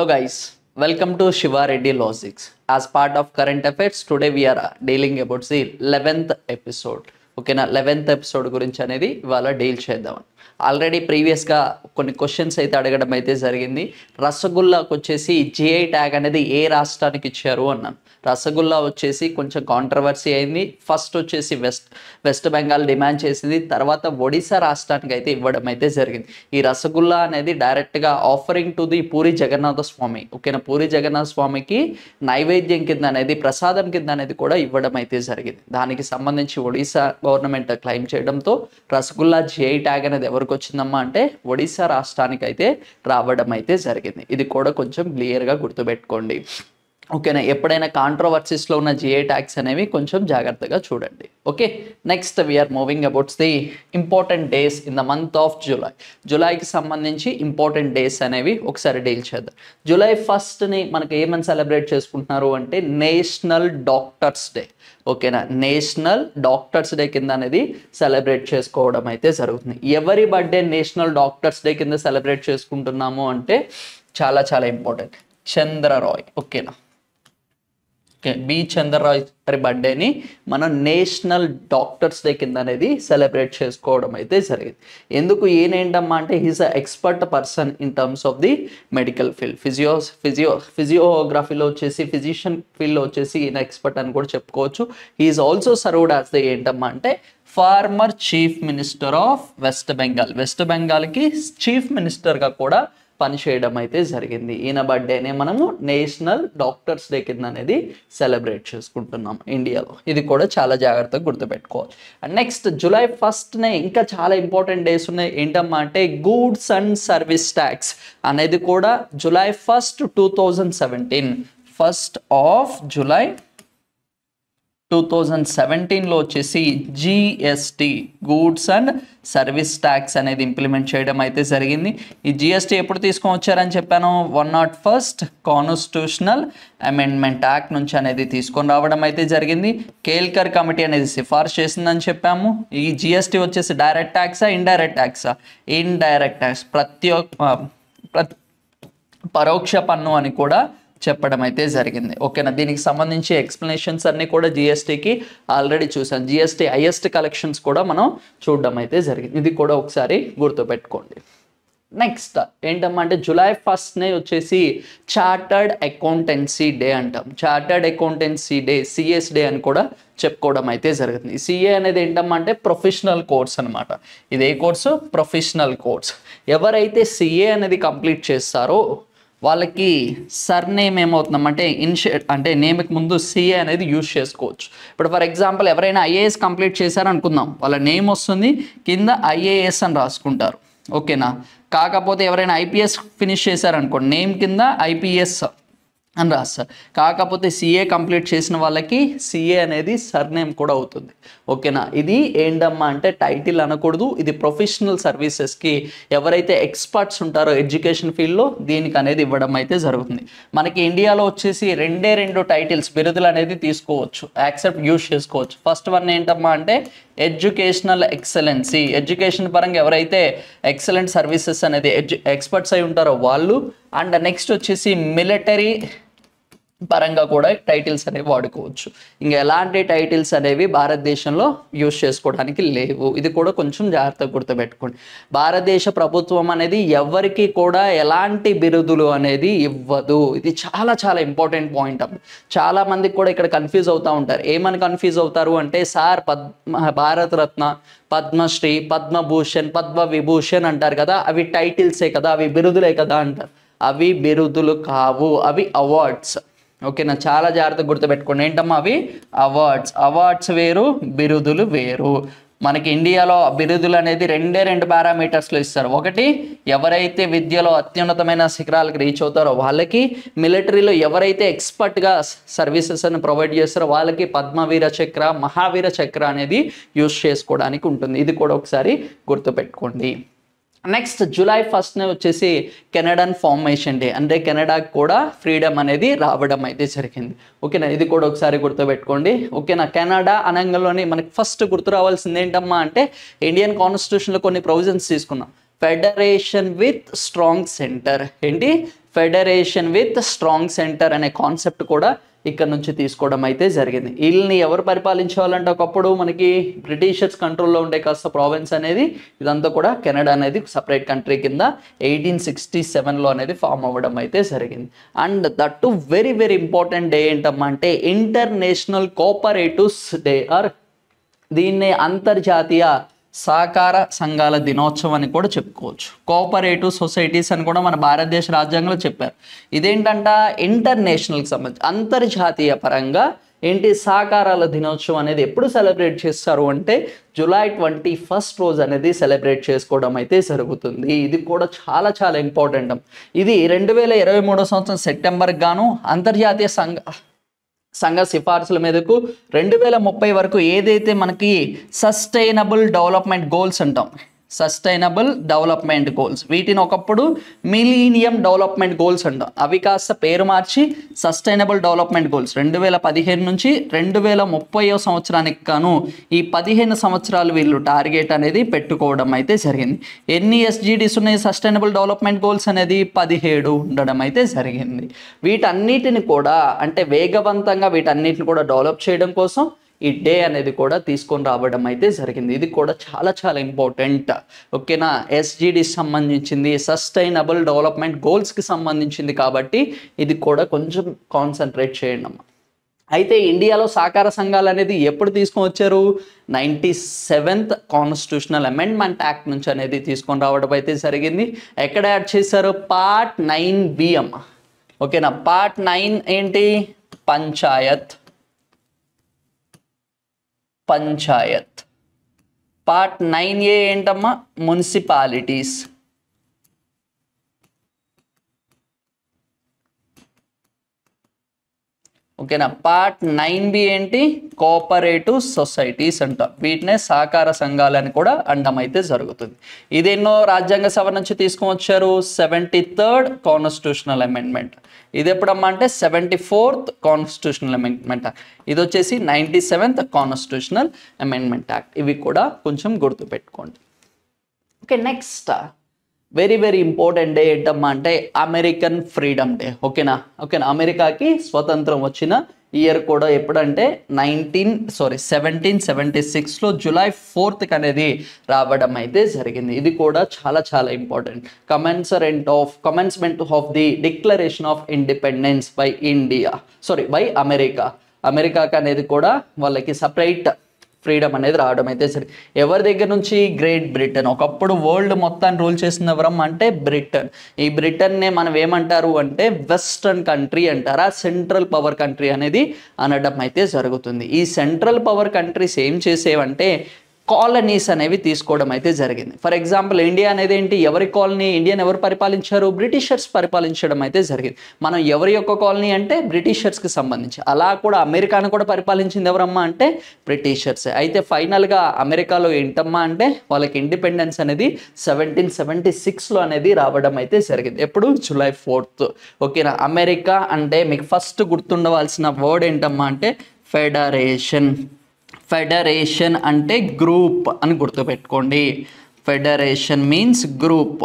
Hello guys, welcome to Shiva Reddy Logics. As part of current affairs, today we are uh, dealing about the 11th episode. ఓకేనా eleventh episode గురించి అనేది ఇవాళ deal చేద్దాం already ప్రీవియస్గా కొన్ని questions అయితే అడగడం అయితే జరిగింది రసగుల్లాకు వచ్చేసి జిఐ ట్యాగ్ అనేది ఏ రాష్ట్రానికి ఇచ్చారు అన్నాను రసగుల్లా వచ్చేసి కొంచెం కాంట్రవర్సీ అయింది ఫస్ట్ వచ్చేసి వెస్ట్ వెస్ట్ బెంగాల్ డిమాండ్ చేసింది తర్వాత ఒడిశా రాష్ట్రానికి అయితే ఇవ్వడం అయితే జరిగింది ఈ రసగుల్లా అనేది డైరెక్ట్గా offering to the Puri Jagannath స్వామి ఓకేనా పూరి జగన్నాథ స్వామికి నైవేద్యం కింద అనేది ప్రసాదం కింద అనేది కూడా ఇవ్వడం అయితే జరిగింది దానికి సంబంధించి ఒడిశా గవర్నమెంట్ క్లెయిమ్ చేయడంతో రసగుల్లా జిఐ ట్యాగ్ అనేది ఎవరికి వచ్చిందమ్మా అంటే ఒడిశా రాష్ట్రానికి అయితే రావడం అయితే జరిగింది ఇది కూడా కొంచెం క్లియర్గా గుర్తుపెట్టుకోండి ఓకేనా ఎప్పుడైనా కాంట్రవర్సీస్లో ఉన్న జిఐ ట్యాక్స్ అనేవి కొంచెం జాగ్రత్తగా చూడండి okay next we are moving abouts the important days in the month of July జూలైకి సంబంధించి ఇంపార్టెంట్ డేస్ అనేవి ఒకసారి డీల్ చేద్దాం జూలై ఫస్ట్ని మనకి ఏమని సెలబ్రేట్ చేసుకుంటున్నారు అంటే నేషనల్ డాక్టర్స్ డే ఓకేనా నేషనల్ డాక్టర్స్ డే కింద అనేది సెలబ్రేట్ చేసుకోవడం అయితే జరుగుతుంది ఎవరి బర్త్డే నేషనల్ డాక్టర్స్ డే కింద సెలబ్రేట్ చేసుకుంటున్నాము అంటే చాలా చాలా ఇంపార్టెంట్ చంద్రరాయ్ ఓకేనా ఓకే బి చంద్రరాయ్ గారి బర్త్డేని మనం నేషనల్ డాక్టర్స్ డే కింద అనేది సెలబ్రేట్ చేసుకోవడం అయితే జరిగింది ఎందుకు ఈయనేంటమ్మా అంటే he's a expert person in terms of the medical field physio physio ఫిజియోగ్రఫీలో వచ్చేసి ఫిజిషియన్ ఫీల్డ్లో వచ్చేసి ఈయన ఎక్స్పర్ట్ అని కూడా చెప్పుకోవచ్చు he's also served as the ఏంటమ్మా అంటే former chief minister of West Bengal West బెంగాల్కి చీఫ్ మినిస్టర్గా కూడా పనిచేయడం అయితే జరిగింది ఈయన బర్త్డేనే మనము నేషనల్ డాక్టర్స్ డే కింద అనేది సెలబ్రేట్ చేసుకుంటున్నాం ఇండియాలో ఇది కూడా చాలా జాగ్రత్తగా గుర్తుపెట్టుకోవాలి అండ్ నెక్స్ట్ జూలై ఫస్ట్నే ఇంకా చాలా ఇంపార్టెంట్ డేస్ ఉన్నాయి ఏంటమ్మా అంటే గూడ్స్ అండ్ సర్వీస్ ట్యాక్స్ అనేది కూడా July first two thousand seventeen first of July two thousand సెవెంటీన్లో వచ్చేసి GST goods and service tax అనేది ఇంప్లిమెంట్ చేయడం అయితే జరిగింది ఈ జిఎస్టీ ఎప్పుడు తీసుకొని వచ్చారని చెప్పాను one not first constitutional amendment act నుంచి అనేది తీసుకొని రావడం అయితే జరిగింది కేల్కర్ కమిటీ అనేది సిఫార్సు చేసిందని చెప్పాము ఈ జిఎస్టీ వచ్చేసి డైరెక్ట్ ట్యాక్సా ఇండైరెక్ట్ ట్యాక్సా ఇండైరెక్ట్ ట్యాక్స్ ప్రతి ఒక్క ప్రతి పరోక్ష పన్ను అని కూడా చెప్పడం అయితే జరిగింది ఓకేనా దీనికి సంబంధించి ఎక్స్ప్లెనేషన్స్ అన్నీ కూడా జిఎస్టీకి ఆల్రెడీ చూసాం జిఎస్టీ హైయెస్ట్ కలెక్షన్స్ కూడా మనం చూడడం అయితే జరిగింది ఇది కూడా ఒకసారి గుర్తుపెట్టుకోండి నెక్స్ట్ ఏంటమ్మా అంటే జూలై ఫస్ట్నే వచ్చేసి చార్టర్డ్ అకౌంటెన్సీ డే అంటాం chartered accountancy day CS day అని కూడా చెప్పుకోవడం అయితే జరుగుతుంది సిఏ అనేది ఏంటమ్మా అంటే ప్రొఫెషనల్ కోర్స్ అనమాట ఇది ఏ కోర్సు ప్రొఫెషనల్ కోర్స్ ఎవరైతే సిఏ అనేది కంప్లీట్ చేస్తారో వాళ్ళకి సర్ నేమ్ ఏమవుతుందంటే ఇన్షియేట్ అంటే నేమ్కి ముందు సిఏ అనేది యూజ్ చేసుకోవచ్చు ఇప్పుడు ఫర్ ఎగ్జాంపుల్ ఎవరైనా ఐఏఎస్ కంప్లీట్ చేశారనుకుందాం వాళ్ళ నేమ్ వస్తుంది కింద ఐఏఎస్ అని రాసుకుంటారు ఓకేనా కాకపోతే ఎవరైనా ఐపీఎస్ ఫినిష్ చేశారనుకోండి నేమ్ కింద ఐపీఎస్ అని రాస్తారు కాకపోతే సిఏ కంప్లీట్ చేసిన వాళ్ళకి సిఏ అనేది సర్నేమ్ కూడా అవుతుంది ఓకేనా ఇది ఏంటమ్మా అంటే టైటిల్ అనకూడదు ఇది ప్రొఫెషనల్ సర్వీసెస్కి ఎవరైతే ఎక్స్పర్ట్స్ ఉంటారో ఎడ్యుకేషన్ ఫీల్డ్లో దీనికి అనేది ఇవ్వడం అయితే జరుగుతుంది మనకి ఇండియాలో వచ్చేసి రెండే రెండు టైటిల్స్ బిరుదులు అనేది తీసుకోవచ్చు యాక్సెప్ట్ యూజ్ చేసుకోవచ్చు ఫస్ట్ వన్ ఏంటమ్మా అంటే ఎడ్యుకేషనల్ ఎక్సలెన్సీ ఎడ్యుకేషన్ పరంగా ఎవరైతే ఎక్సలెంట్ సర్వీసెస్ అనేది ఎడ్యు ఎక్స్పర్ట్స్ అయి ఉంటారో వాళ్ళు అండ్ నెక్స్ట్ వచ్చేసి మిలిటరీ పరంగా కూడా టైటిల్స్ అనేవి వాడుకోవచ్చు ఇంకా ఎలాంటి టైటిల్స్ అనేవి భారతదేశంలో యూజ్ చేసుకోవడానికి లేవు ఇది కూడా కొంచెం జాగ్రత్తగా గుర్తుపెట్టుకోండి భారతదేశ ప్రభుత్వం అనేది ఎవరికి కూడా ఎలాంటి బిరుదులు అనేది ఇవ్వదు ఇది చాలా చాలా ఇంపార్టెంట్ పాయింట్ అమ్మ చాలా మందికి కూడా ఇక్కడ కన్ఫ్యూజ్ అవుతూ ఉంటారు ఏమని కన్ఫ్యూజ్ అవుతారు అంటే సార్ పద్మ భారత రత్న పద్మశ్రీ పద్మభూషణ్ పద్మ విభూషణ్ అంటారు కదా అవి టైటిల్సే కదా అవి బిరుదులే కదా అంటారు అవి బిరుదులు కావు అవి అవార్డ్స్ ఓకేనా చాలా జాగ్రత్తగా గుర్తుపెట్టుకోండి ఏంటమ్మా అవి అవార్డ్స్ అవార్డ్స్ వేరు బిరుదులు వేరు మనకి ఇండియాలో బిరుదులు అనేది రెండే రెండు పారామీటర్స్లో ఇస్తారు ఒకటి ఎవరైతే విద్యలో అత్యున్నతమైన శిఖరాలకు రీచ్ అవుతారో వాళ్ళకి మిలిటరీలో ఎవరైతే ఎక్స్పర్ట్గా సర్వీసెస్ అని ప్రొవైడ్ చేస్తారో వాళ్ళకి పద్మవీర చక్ర మహావీర చక్ర అనేది యూస్ చేసుకోవడానికి ఉంటుంది ఇది కూడా ఒకసారి గుర్తుపెట్టుకోండి నెక్స్ట్ జూలై ఫస్ట్నే వచ్చేసి కెనడన్ ఫార్మేషన్ డే అంటే కెనడాకి కూడా ఫ్రీడమ్ అనేది రావడం అయితే జరిగింది ఓకేనా ఇది కూడా ఒకసారి గుర్తుపెట్టుకోండి ఓకేనా కెనడా అనగానే మనకి ఫస్ట్ గుర్తు రావాల్సింది ఏంటమ్మా అంటే ఇండియన్ కాన్స్టిట్యూషన్లో కొన్ని ప్రొవిజన్స్ తీసుకున్నాం ఫెడరేషన్ విత్ స్ట్రాంగ్ సెంటర్ ఏంటి ఫెడరేషన్ విత్ స్ట్రాంగ్ సెంటర్ అనే కాన్సెప్ట్ కూడా ఇక్కడ నుంచి తీసుకోవడం అయితే జరిగింది వీళ్ళని ఎవరు పరిపాలించేవాళ్ళంటే ఒకప్పుడు మనకి బ్రిటిషర్స్ కంట్రోల్లో ఉండే కాస్త ప్రావిన్స్ అనేది ఇదంతా కూడా కెనడా అనేది సపరేట్ కంట్రీ కింద ఎయిటీన్ సిక్స్టీ సెవెన్లో అనేది ఫామ్ అవ్వడం అయితే జరిగింది and that to very very important day ఏంటమ్మా అంటే ఇంటర్నేషనల్ కోఆపరేటివ్స్ డే ఆర్ దీన్నే అంతర్జాతీయ సహకార సంఘాల దినోత్సవం అని కూడా చెప్పుకోవచ్చు కోఆపరేటివ్ సొసైటీస్ అని కూడా మన భారతదేశ రాజ్యాంగంలో చెప్పారు ఇదేంటంట ఇంటర్నేషనల్కి సంబంధించి అంతర్జాతీయ పరంగా ఏంటి సహకారాల దినోత్సవం అనేది ఎప్పుడు సెలబ్రేట్ చేస్తారు అంటే జూలై ట్వంటీ ఫస్ట్ రోజు అనేది సెలబ్రేట్ చేసుకోవడం అయితే జరుగుతుంది ఇది కూడా చాలా చాలా ఇంపార్టెంట్ ఇది రెండు వేల ఇరవై మూడో సంవత్సరం సెప్టెంబర్కి గాను అంతర్జాతీయ సంఘ సంఘ సిఫార్సుల మీదకు రెండు వేల ముప్పై వరకు ఏదైతే మనకి సస్టైనబుల్ డెవలప్మెంట్ గోల్స్ అంటాం సస్టైనబుల్ డెవలప్మెంట్ గోల్స్ వీటిని ఒకప్పుడు మిలీనియం డెవలప్మెంట్ గోల్స్ అంటాం అవి కాస్త పేరు మార్చి సస్టైనబుల్ డెవలప్మెంట్ గోల్స్ రెండు వేల పదిహేను నుంచి రెండు వేల ముప్పైవ సంవత్సరానికి గాను ఈ పదిహేను సంవత్సరాలు వీళ్ళు టార్గెట్ అనేది పెట్టుకోవడం అయితే జరిగింది ఎన్ని ఎస్జీడీస్ ఉన్నాయి సస్టైనబుల్ డెవలప్మెంట్ గోల్స్ అనేది పదిహేడు ఉండడం అయితే జరిగింది వీటన్నిటిని కూడా అంటే వేగవంతంగా వీటన్నిటిని కూడా డెవలప్ చేయడం కోసం ఈ డే అనేది కూడా తీసుకొని రావడం అయితే జరిగింది ఇది కూడా చాలా చాలా ఇంపార్టెంట్ ఓకేనా ఎస్జిడి సంబంధించింది సస్టైనబుల్ డెవలప్మెంట్ గోల్స్కి సంబంధించింది కాబట్టి ఇది కూడా కొంచెం కాన్సన్ట్రేట్ చేయండి అమ్మా అయితే ఇండియాలో సహకార సంఘాలు అనేది ఎప్పుడు తీసుకొని వచ్చారు ninety seventh constitutional amendment act నుంచి అనేది తీసుకొని రావడం అయితే జరిగింది ఎక్కడ యాడ్ చేశారు పార్ట్ నైన్ బి అమ్మ ఓకేనా పార్ట్ నైన్ ఏంటి panchayat panchayat part nine A ఏంటమ్మా మున్సిపాలిటీస్ ఓకేనా పార్ట్ నైన్ బి ఏంటి కోఆపరేటివ్ సొసైటీస్ అంటాం వీటినే సహకార సంఘాలని కూడా అండం అయితే జరుగుతుంది ఇది ఎన్నో రాజ్యాంగ సభ నుంచి తీసుకువచ్చారు సెవెంటీ థర్డ్ కాన్స్టిట్యూషనల్ అమెండ్మెంట్ ఇది ఎప్పుడమ్మా అంటే సెవెంటీ ఫోర్త్ కాన్స్టిట్యూషనల్ అమెండ్మెంట్ ఇది వచ్చేసి ninety seventh constitutional amendment act ఇవి కూడా కొంచెం గుర్తుపెట్టుకోండి okay next very very important day ఏంటమ్మా అంటే అమెరికన్ ఫ్రీడమ్ డే ఓకేనా ఓకేనా అమెరికాకి స్వతంత్రం వచ్చిన ఇయర్ కూడా ఎప్పుడంటే నైన్టీన్ సారీ సెవెంటీన్ సెవెంటీ సిక్స్లో జూలై ఫోర్త్కి అనేది రావడం అయితే జరిగింది ఇది కూడా చాలా చాలా ఇంపార్టెంట్ కమెన్సరెంట్ of commencement of the declaration of independence by India sorry by America అమెరికాకి అనేది కూడా వాళ్ళకి సపరేట్ ఫ్రీడమ్ అనేది రావడం అయితే సరే ఎవరి దగ్గర నుంచి గ్రేట్ బ్రిటన్ ఒకప్పుడు వరల్డ్ మొత్తాన్ని రూల్ చేసిన ఎవరం అంటే బ్రిటన్ ఈ బ్రిటన్నే మనం ఏమంటారు అంటే వెస్టర్న్ కంట్రీ అంటారు ఆ సెంట్రల్ పవర్ కంట్రీ అనేది అనడం అయితే జరుగుతుంది ఈ సెంట్రల్ పవర్ కంట్రీస్ ఏం చేసేవంటే కాలనీస్ అనేవి తీసుకోవడం అయితే జరిగింది ఫర్ ఎగ్జాంపుల్ ఇండియా అనేది ఏంటి ఎవరి కాలనీ ఇండియన్ ఎవరు పరిపాలించారు బ్రిటిషర్స్ పరిపాలించడం అయితే జరిగింది మనం ఎవరి యొక్క కాలనీ అంటే బ్రిటిషర్స్కి సంబంధించి అలా కూడా అమెరికాను కూడా పరిపాలించింది ఎవరమ్మా అంటే బ్రిటిషర్స్ అయితే ఫైనల్గా అమెరికాలో ఏంటమ్మా అంటే వాళ్ళకి ఇండిపెండెన్స్ అనేది సెవెంటీన్ సెవెంటీ సిక్స్లో అనేది రావడం అయితే జరిగింది ఎప్పుడు జూలై ఫోర్త్ ఓకేనా అమెరికా అంటే మీకు ఫస్ట్ గుర్తుండవలసిన వర్డ్ ఏంటమ్మా అంటే ఫెడరేషన్ ఫెడరేషన్ అంటే గ్రూప్ అని గుర్తుపెట్టుకోండి ఫెడరేషన్ మీన్స్ గ్రూప్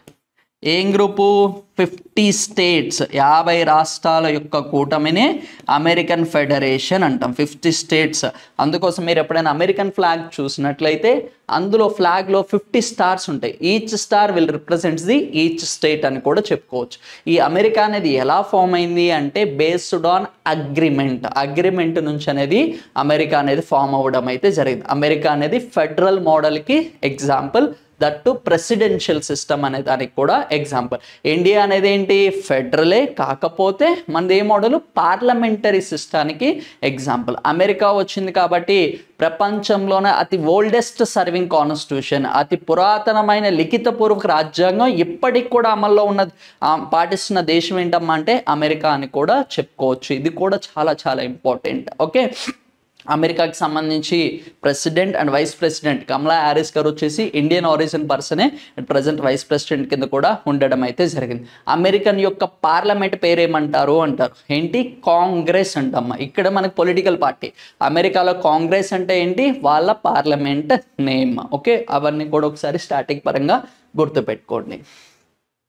ఏం గ్రూపు ఫిఫ్టీ స్టేట్స్ యాభై రాష్ట్రాల యొక్క కూటమినే అమెరికన్ ఫెడరేషన్ అంటాం ఫిఫ్టీ స్టేట్స్ అందుకోసం మీరు ఎప్పుడైనా అమెరికన్ ఫ్లాగ్ చూసినట్లయితే అందులో ఫ్లాగ్లో ఫిఫ్టీ స్టార్స్ ఉంటాయి each star will represents the each state అని కూడా చెప్పుకోవచ్చు ఈ అమెరికా అనేది ఎలా ఫామ్ అయింది అంటే బేస్డ్ ఆన్ అగ్రిమెంట్ అగ్రిమెంట్ నుంచి అనేది అమెరికా అనేది ఫామ్ అవ్వడం అయితే జరిగింది అమెరికా అనేది ఫెడరల్ మోడల్కి ఎగ్జాంపుల్ దట్టు ప్రెసిడెన్షియల్ సిస్టమ్ అనే దానికి కూడా ఎగ్జాంపుల్ ఇండియా అనేది ఏంటి ఫెడరలే కాకపోతే మనది ఏ మోడల్ పార్లమెంటరీ సిస్టానికి ఎగ్జాంపుల్ అమెరికా వచ్చింది కాబట్టి ప్రపంచంలోనే అతి ఓల్డెస్ట్ సర్వింగ్ కాన్స్టిట్యూషన్ అతి పురాతనమైన లిఖితపూర్వక రాజ్యాంగం ఇప్పటికి కూడా అమల్లో ఉన్న ఆ, పాటిస్తున్న దేశం ఏంటమ్మా అంటే అమెరికా అని కూడా చెప్పుకోవచ్చు ఇది కూడా చాలా చాలా ఇంపార్టెంట్ ఓకే అమెరికాకి సంబంధించి president and vice president Kamala Harris గారు వచ్చేసి ఇండియన్ ఆరిజిన్ పర్సనే అట్ ప్రజెంట్ వైస్ ప్రెసిడెంట్ కింద కూడా ఉండడం అయితే జరిగింది అమెరికన్ యొక్క పార్లమెంట్ పేరు ఏమంటారు అంటారు ఏంటి కాంగ్రెస్ అంటమ్మా ఇక్కడ మనకి పొలిటికల్ పార్టీ అమెరికాలో కాంగ్రెస్ అంటే ఏంటి వాళ్ళ పార్లమెంట్ నేమ్ ఓకే అవన్నీ కూడా ఒకసారి స్టాటిక్ పరంగా గుర్తుపెట్టుకోండి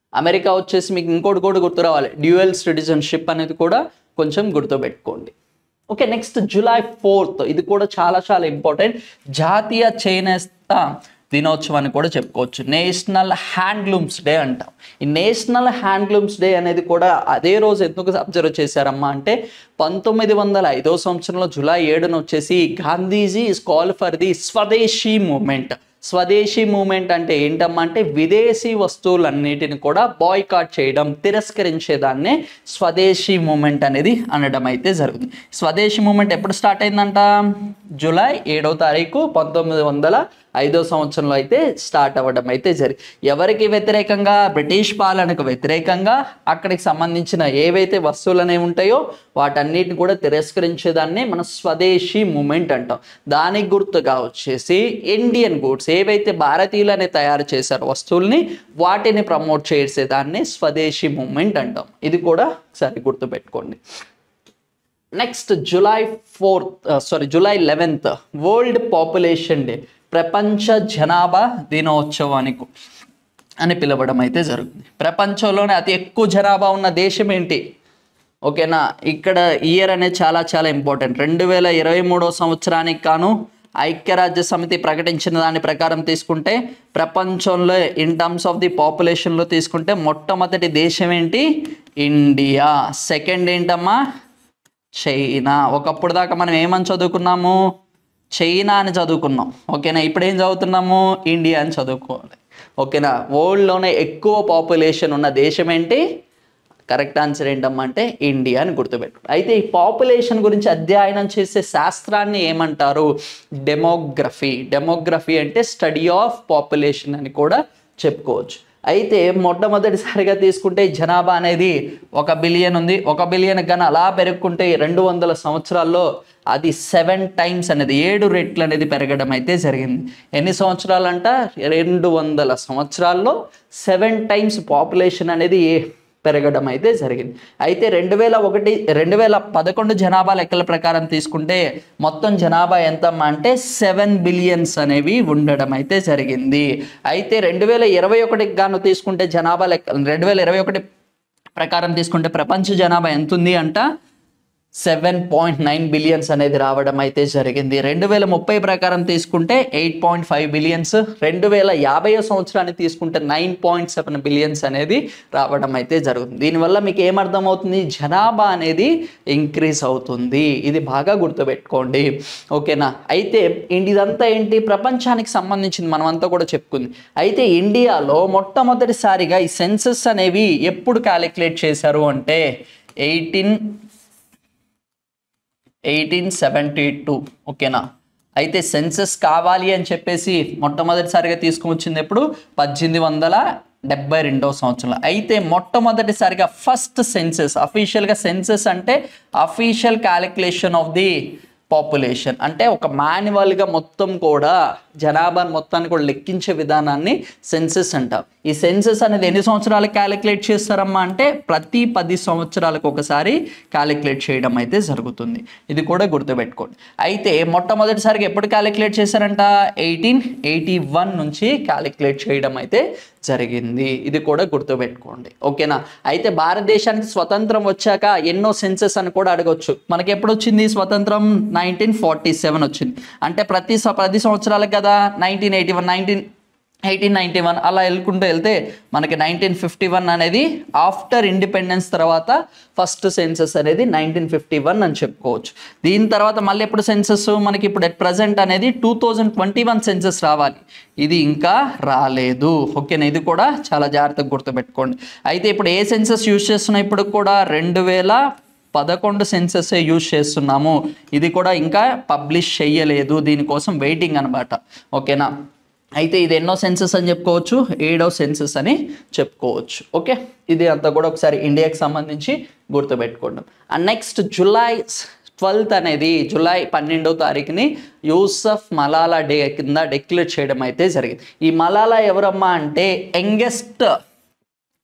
అమెరికా వచ్చేసి మీకు ఇంకోటి కూడా గుర్తు రావాలి డ్యూయల్ సిటిజన్షిప్ అనేది కూడా కొంచెం గుర్తుపెట్టుకోండి ఓకే నెక్స్ట్ జూలై ఫోర్త్ ఇది కూడా చాలా చాలా ఇంపార్టెంట్ జాతీయ చేనేత దినోత్సవం అని కూడా చెప్పుకోవచ్చు నేషనల్ హ్యాండ్లూమ్స్ డే అంటాం ఈ నేషనల్ హ్యాండ్లూమ్స్ డే అనేది కూడా అదే రోజు ఎందుకు అబ్జర్వ్ చేశారమ్మా అంటే పంతొమ్మిది వందల ఐదో సంవత్సరంలో జూలై ఏడున వచ్చేసి Gandhiji is call for the Swadeshi movement Swadeshi movement అంటే ఏంటమ్మా అంటే విదేశీ వస్తువులన్నిటిని కూడా బాయ్కాట్ చేయడం తిరస్కరించేదాన్నే స్వదేశీ మూమెంట్ అనేది అనడం అయితే జరుగుతుంది స్వదేశీ మూమెంట్ ఎప్పుడు స్టార్ట్ అయిందంట జూలై ఏడవ తారీఖు పంతొమ్మిది వందల ఐదో సంవత్సరంలో అయితే స్టార్ట్ అవ్వడం అయితే జరిగి ఎవరికి వ్యతిరేకంగా బ్రిటిష్ పాలనకు వ్యతిరేకంగా అక్కడికి సంబంధించిన ఏవైతే వస్తువులు అనేవి ఉంటాయో వాటన్నిటిని కూడా తిరస్కరించేదాన్ని మన స్వదేశీ మూమెంట్ అంటాం దానికి గుర్తుగా వచ్చేసి ఇండియన్ గూడ్స్ ఏవైతే భారతీయులనే తయారు చేశారో వస్తువుల్ని వాటిని ప్రమోట్ చేసేదాన్ని స్వదేశీ మూమెంట్ అంటాం ఇది కూడా ఒకసారి గుర్తుపెట్టుకోండి next July fourth sorry July eleventh world population day ప్రపంచ జనాభా దినోత్సవానికి అని పిలవడం అయితే జరుగుతుంది ప్రపంచంలోనే అతి ఎక్కువ జనాభా ఉన్న దేశం ఏంటి ఓకేనా ఇక్కడ ఇయర్ అనేది చాలా చాలా ఇంపార్టెంట్ రెండు వేల ఇరవై మూడో సంవత్సరానికి కాను ఐక్యరాజ్య సమితి ప్రకటించిన దాని ప్రకారం తీసుకుంటే ప్రపంచంలో ఇన్ టర్మ్స్ ఆఫ్ ది పాపులేషన్లో తీసుకుంటే మొట్టమొదటి దేశం ఏంటి ఇండియా సెకండ్ ఏంటమ్మా చైనా ఒకప్పుడు దాకా మనం ఏమని చదువుకున్నాము చైనా అని చదువుకున్నాం ఓకేనా ఇప్పుడు ఏం చదువుతున్నాము ఇండియా అని చదువుకోవాలి ఓకేనా వరల్డ్లోనే ఎక్కువ పాపులేషన్ ఉన్న దేశం ఏంటి కరెక్ట్ ఆన్సర్ ఏంటమ్మా అంటే ఇండియా అని గుర్తుపెట్టు అయితే ఈ పాపులేషన్ గురించి అధ్యయనం చేసే శాస్త్రాన్ని ఏమంటారు డెమోగ్రఫీ డెమోగ్రఫీ అంటే స్టడీ ఆఫ్ పాపులేషన్ అని కూడా చెప్పుకోవచ్చు అయితే మొట్టమొదటిసారిగా తీసుకుంటే జనాభా అనేది ఒక బిలియన్ ఉంది ఒక బిలియన్ కన్నా అలా పెరుగుకుంటే రెండు వందల సంవత్సరాల్లో అది సెవెన్ టైమ్స్ అనేది ఏడు రెట్లు అనేది పెరగడం అయితే జరిగింది ఎన్ని సంవత్సరాలంట రెండు వందల సంవత్సరాల్లో సెవెన్ టైమ్స్ పాపులేషన్ అనేది పెరగడం అయితే జరిగింది అయితే రెండు వేల ఒకటి రెండు వేల పదకొండు జనాభా లెక్కల ప్రకారం తీసుకుంటే మొత్తం జనాభా ఎంతమ్మా అంటే సెవెన్ బిలియన్స్ అనేవి ఉండడం అయితే జరిగింది అయితే రెండు వేల ఇరవై ఒకటికి గాను తీసుకుంటే జనాభా లెక్క రెండు వేల ఇరవై ఒకటి ప్రకారం తీసుకుంటే ప్రపంచ జనాభా ఎంత ఉంది అంట సెవెన్ పాయింట్ నైన్ బిలియన్స్ అనేది రావడం అయితే జరిగింది రెండు వేల ముప్పై ప్రకారం తీసుకుంటే ఎయిట్ పాయింట్ ఫైవ్ బిలియన్స్ రెండు వేల యాభై సంవత్సరాన్ని తీసుకుంటే నైన్ పాయింట్ సెవెన్ బిలియన్స్ అనేది రావడం అయితే జరుగుతుంది దీనివల్ల మీకు ఏమర్థమవుతుంది జనాభా అనేది ఇంక్రీజ్ అవుతుంది ఇది బాగా గుర్తుపెట్టుకోండి ఓకేనా అయితే ఇండి- ఇదంతా ఏంటి ప్రపంచానికి సంబంధించింది మనం అంతా కూడా చెప్పుకుంది అయితే ఇండియాలో మొట్టమొదటిసారిగా ఈ సెన్సస్ అనేవి ఎప్పుడు క్యాలిక్యులేట్ చేశారు అంటే ఎయిటీన్ ఎయిటీన్ సెవెంటీ టూ ఓకేనా అయితే సెన్సస్ కావాలి అని చెప్పేసి మొట్టమొదటిసారిగా తీసుకువచ్చింది ఎప్పుడు పద్దెనిమిది వందల డెబ్బై రెండవ సంవత్సరంలో అయితే మొట్టమొదటిసారిగా ఫస్ట్ సెన్సస్ అఫీషియల్గా సెన్సస్ అంటే official calculation of the population అంటే ఒక మాన్యువల్గా మొత్తం కూడా జనాభాను మొత్తాన్ని కూడా లెక్కించే విధానాన్ని సెన్సస్ అంటాం ఈ సెన్సస్ అనేది ఎన్ని సంవత్సరాలకు క్యాలిక్యులేట్ చేస్తారమ్మా అంటే ప్రతి పది సంవత్సరాలకు ఒకసారి క్యాలిక్యులేట్ చేయడం అయితే జరుగుతుంది ఇది కూడా గుర్తుపెట్టుకోండి అయితే మొట్టమొదటిసారిగా ఎప్పుడు క్యాలిక్యులేట్ చేశారంట ఎయిటీన్ ఎయిటీ వన్ నుంచి క్యాలిక్యులేట్ చేయడం అయితే జరిగింది ఇది కూడా గుర్తుపెట్టుకోండి ఓకేనా అయితే భారతదేశానికి స్వతంత్రం వచ్చాక ఎన్నో సెన్సెస్ అని కూడా అడగొచ్చు మనకి ఎప్పుడు వచ్చింది స్వతంత్రం నైన్టీన్ ఫార్టీ సెవెన్ వచ్చింది అంటే ప్రతి స- పది సంవత్సరాలకు కదా nineteen eighty one nineteen eighteen ninety one అలా వెళ్ళుకుంటూ వెళ్తే మనకి నైన్టీన్ ఫిఫ్టీ వన్ అనేది ఆఫ్టర్ ఇండిపెండెన్స్ తర్వాత ఫస్ట్ సెన్సస్ అనేది నైన్టీన్ ఫిఫ్టీ వన్ అని చెప్పుకోవచ్చు దీని తర్వాత మళ్ళీ ఎప్పుడు సెన్సస్ మనకి ఇప్పుడు ఎట్ ప్రజెంట్ అనేది two thousand twenty one census రావాలి ఇది ఇంకా రాలేదు ఓకేనా ఇది కూడా చాలా జాగ్రత్తగా గుర్తుపెట్టుకోండి అయితే ఇప్పుడు ఏ సెన్సస్ యూజ్ చేస్తున్నాం ఇప్పుడు కూడా రెండు వేల పదకొండు సెన్సెస్ యూజ్ చేస్తున్నాము ఇది కూడా ఇంకా పబ్లిష్ చేయలేదు దీనికోసం వెయిటింగ్ అనమాట ఓకేనా అయితే ఇది ఎన్నో సెన్సెస్ అని చెప్పుకోవచ్చు ఏడో సెన్సెస్ అని చెప్పుకోవచ్చు ఓకే ఇది అంతా కూడా ఒకసారి ఇండియాకి సంబంధించి గుర్తుపెట్టుకోండి అండ్ నెక్స్ట్ జూలై ట్వెల్త్ అనేది జూలై పన్నెండవ తారీఖుని యూసఫ్ మలాలా డే కింద డిక్లేర్ చేయడం అయితే జరిగింది ఈ మలాలా ఎవరమ్మా అంటే youngest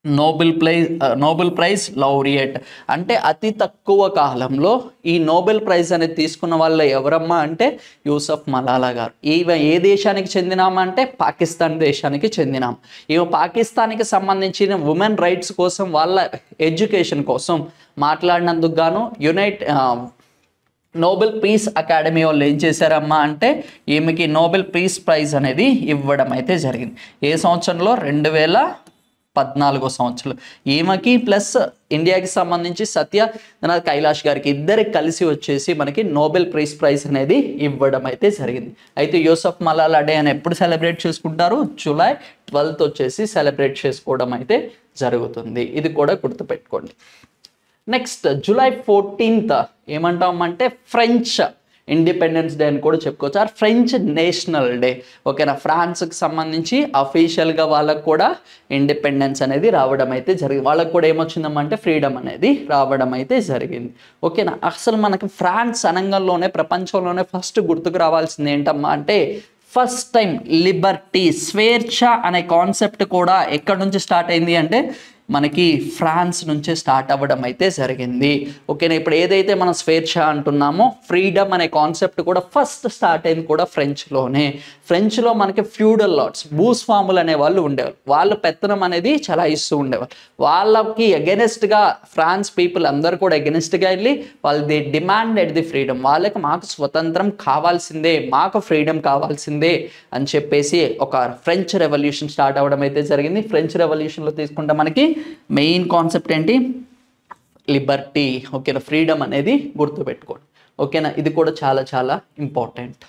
Nobel prize Nobel prize laureate అంటే అతి తక్కువ కాలంలో ఈ నోబెల్ ప్రైజ్ అనేది తీసుకున్న వాళ్ళు ఎవరమ్మా అంటే యూసఫ్ మలాలా గారు ఈమె ఏ దేశానికి చెందినామా అంటే పాకిస్తాన్ దేశానికి చెందినాం ఈమె పాకిస్తాన్కి సంబంధించిన ఉమెన్ రైట్స్ కోసం వాళ్ళ ఎడ్యుకేషన్ కోసం మాట్లాడినందుకు గాను యునైట్ నోబెల్ పీస్ అకాడమీ వాళ్ళు ఏం చేశారమ్మా అంటే ఈమెకి నోబెల్ పీస్ ప్రైజ్ అనేది ఇవ్వడం అయితే జరిగింది ఏ సంవత్సరంలో రెండు వేల పద్నాలుగో సంవత్సరం ఈమెకి ప్లస్ ఇండియాకి సంబంధించి సత్యనాథ్ కైలాష్ గారికి ఇద్దరికి కలిసి వచ్చేసి మనకి నోబెల్ ప్రైజ్ ప్రైజ్ అనేది ఇవ్వడం అయితే జరిగింది అయితే యూసఫ్ మలాలా డే అని ఎప్పుడు సెలబ్రేట్ చేసుకుంటారు జూలై ట్వెల్త్ వచ్చేసి సెలబ్రేట్ చేసుకోవడం అయితే జరుగుతుంది ఇది కూడా గుర్తుపెట్టుకోండి నెక్స్ట్ జూలై ఫోర్టీన్త్ ఏమంటామంటే ఫ్రెంచ్ ఇండిపెండెన్స్ డే అని కూడా చెప్పుకోవచ్చు ఆర్ ఫ్రెంచ్ నేషనల్ డే ఓకేనా ఫ్రాన్స్కి సంబంధించి అఫీషియల్గా వాళ్ళకు కూడా ఇండిపెండెన్స్ అనేది రావడం అయితే జరిగింది వాళ్ళకు కూడా ఏమొచ్చిందమ్మంటే ఫ్రీడమ్ అనేది రావడం అయితే జరిగింది ఓకేనా అసలు మనకి ఫ్రాన్స్ అనంగంలోనే ప్రపంచంలోనే ఫస్ట్ గుర్తుకు రావాల్సింది ఏంటమ్మా అంటే ఫస్ట్ టైం లిబర్టీ స్వేచ్ఛ అనే కాన్సెప్ట్ కూడా ఎక్కడి నుంచి స్టార్ట్ అయింది అంటే మనకి ఫ్రాన్స్ నుంచే స్టార్ట్ అవ్వడం అయితే జరిగింది ఓకేనా ఇప్పుడు ఏదైతే మనం స్వేచ్ఛ అంటున్నామో ఫ్రీడమ్ అనే కాన్సెప్ట్ కూడా ఫస్ట్ స్టార్ట్ అయింది కూడా ఫ్రెంచ్లోనే ఫ్రెంచ్లో మనకి ఫ్యూడల్ లాట్స్ భూస్వాములు అనే వాళ్ళు ఉండేవాళ్ళు వాళ్ళు పెత్తనం అనేది చాలా ఇస్తూ ఉండేవాళ్ళు వాళ్ళకి అగెనిస్ట్గా ఫ్రాన్స్ పీపుల్ అందరూ కూడా అగెనిస్ట్గా వెళ్ళి వాళ్ళు ది డిమాండెడ్ ది ఫ్రీడమ్ వాళ్ళకి మాకు స్వతంత్రం కావాల్సిందే మాకు ఫ్రీడమ్ కావాల్సిందే అని చెప్పేసి ఒక ఫ్రెంచ్ రెవల్యూషన్ స్టార్ట్ అవ్వడం అయితే జరిగింది ఫ్రెంచ్ రెవల్యూషన్లో తీసుకుంటే మనకి మెయిన్ కాన్సెప్ట్ ఏంటి లిబర్టీ ఓకేనా ఫ్రీడమ్ అనేది గుర్తుపెట్టుకోండి ఓకేనా ఇది కూడా చాలా చాలా ఇంపార్టెంట్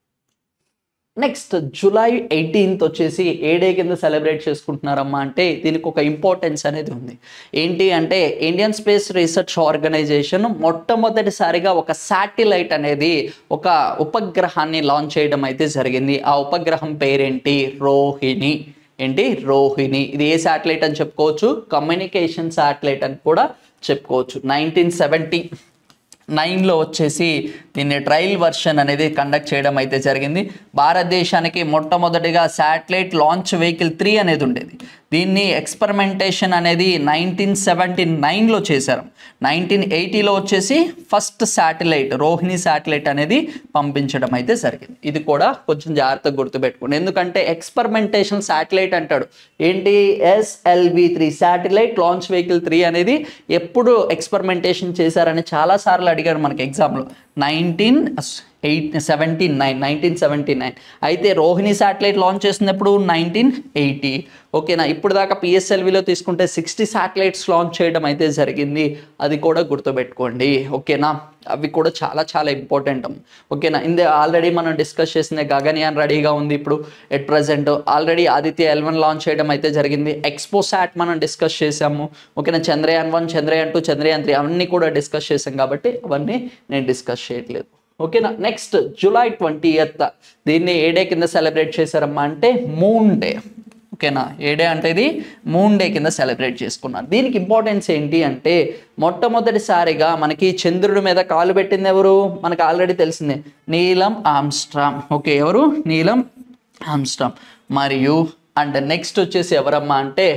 నెక్స్ట్ జూలై ఎయిటీన్త్ వచ్చేసి ఏ డే కింద సెలబ్రేట్ చేసుకుంటున్నారమ్మా అంటే దీనికి ఒక ఇంపార్టెన్స్ అనేది ఉంది ఏంటి అంటే ఇండియన్ స్పేస్ రీసెర్చ్ ఆర్గనైజేషన్ మొట్టమొదటిసారిగా ఒక శాటిలైట్ అనేది ఒక ఉపగ్రహాన్ని లాంచ్ చేయడం అయితే జరిగింది ఆ ఉపగ్రహం పేరేంటి రోహిణి ఏంటి రోహిణి ఇది ఏ శాటిలైట్ అని చెప్పుకోవచ్చు కమ్యూనికేషన్ శాటిలైట్ అని కూడా చెప్పుకోవచ్చు నైన్టీన్ సెవెంటీ నైన్లో వచ్చేసి దీన్ని ట్రయల్ వర్షన్ అనేది కండక్ట్ చేయడం అయితే జరిగింది భారతదేశానికి మొట్టమొదటిగా శాటిలైట్ లాంచ్ వెహికల్ త్రీ అనేది ఉండేది దీన్ని ఎక్స్పెరిమెంటేషన్ అనేది నైన్టీన్ సెవెంటీ నైన్లో చేశారు నైన్టీన్ ఎయిటీలో వచ్చేసి ఫస్ట్ శాటిలైట్ రోహిణి శాటిలైట్ అనేది పంపించడం అయితే జరిగింది ఇది కూడా కొంచెం జాగ్రత్తగా గుర్తుపెట్టుకోండి ఎందుకంటే ఎక్స్పెరిమెంటేషన్ శాటిలైట్ అంటాడు ఏంటి SLV three satellite launch vehicle three అనేది ఎప్పుడు ఎక్స్పెరిమెంటేషన్ చేశారని చాలాసార్లు అడిగాడు మనకి ఎగ్జామ్లో nineteen eight seventy nine nineteen seventy nine అయితే రోహిణి శాటిలైట్ లాంచ్ చేసినప్పుడు నైన్టీన్ ఎయిటీ ఓకేనా ఇప్పుడు దాకా పిఎస్ఎల్విలో తీసుకుంటే సిక్స్టీ శాటిలైట్స్ లాంచ్ చేయడం అయితే జరిగింది అది కూడా గుర్తుపెట్టుకోండి ఓకేనా అవి కూడా చాలా చాలా ఇంపార్టెంట్ ఓకేనా ఇందే ఆల్రెడీ మనం డిస్కస్ చేసిన గగన్యాన్ రెడీగా ఉంది ఇప్పుడు at present already Aditya L one launch చేయడం అయితే జరిగింది ఎక్స్పో శాట్ మనం డిస్కస్ చేసాము ఓకేనా Chandrayaan one Chandrayaan two Chandrayaan three అవన్నీ కూడా డిస్కస్ చేసాం కాబట్టి అవన్నీ నేను డిస్కస్ చేయట్లేదు ఓకేనా నెక్స్ట్ జూలై ట్వంటీ ఎత్ దీన్ని ఏ డే కింద సెలబ్రేట్ చేశారమ్మా అంటే మూన్ డే ఓకేనా ఏ డే అంటే ఇది మూన్ డే కింద సెలబ్రేట్ చేసుకున్నారు దీనికి ఇంపార్టెన్స్ ఏంటి అంటే మొట్టమొదటిసారిగా మనకి చంద్రుడి మీద కాలు పెట్టింది ఎవరు మనకు ఆల్రెడీ తెలిసిందే నీలం ఆమ్స్ట్రామ్ ఓకే ఎవరు నీలం ఆమ్స్ట్రామ్ మరియు అండ్ నెక్స్ట్ వచ్చేసి ఎవరమ్మా అంటే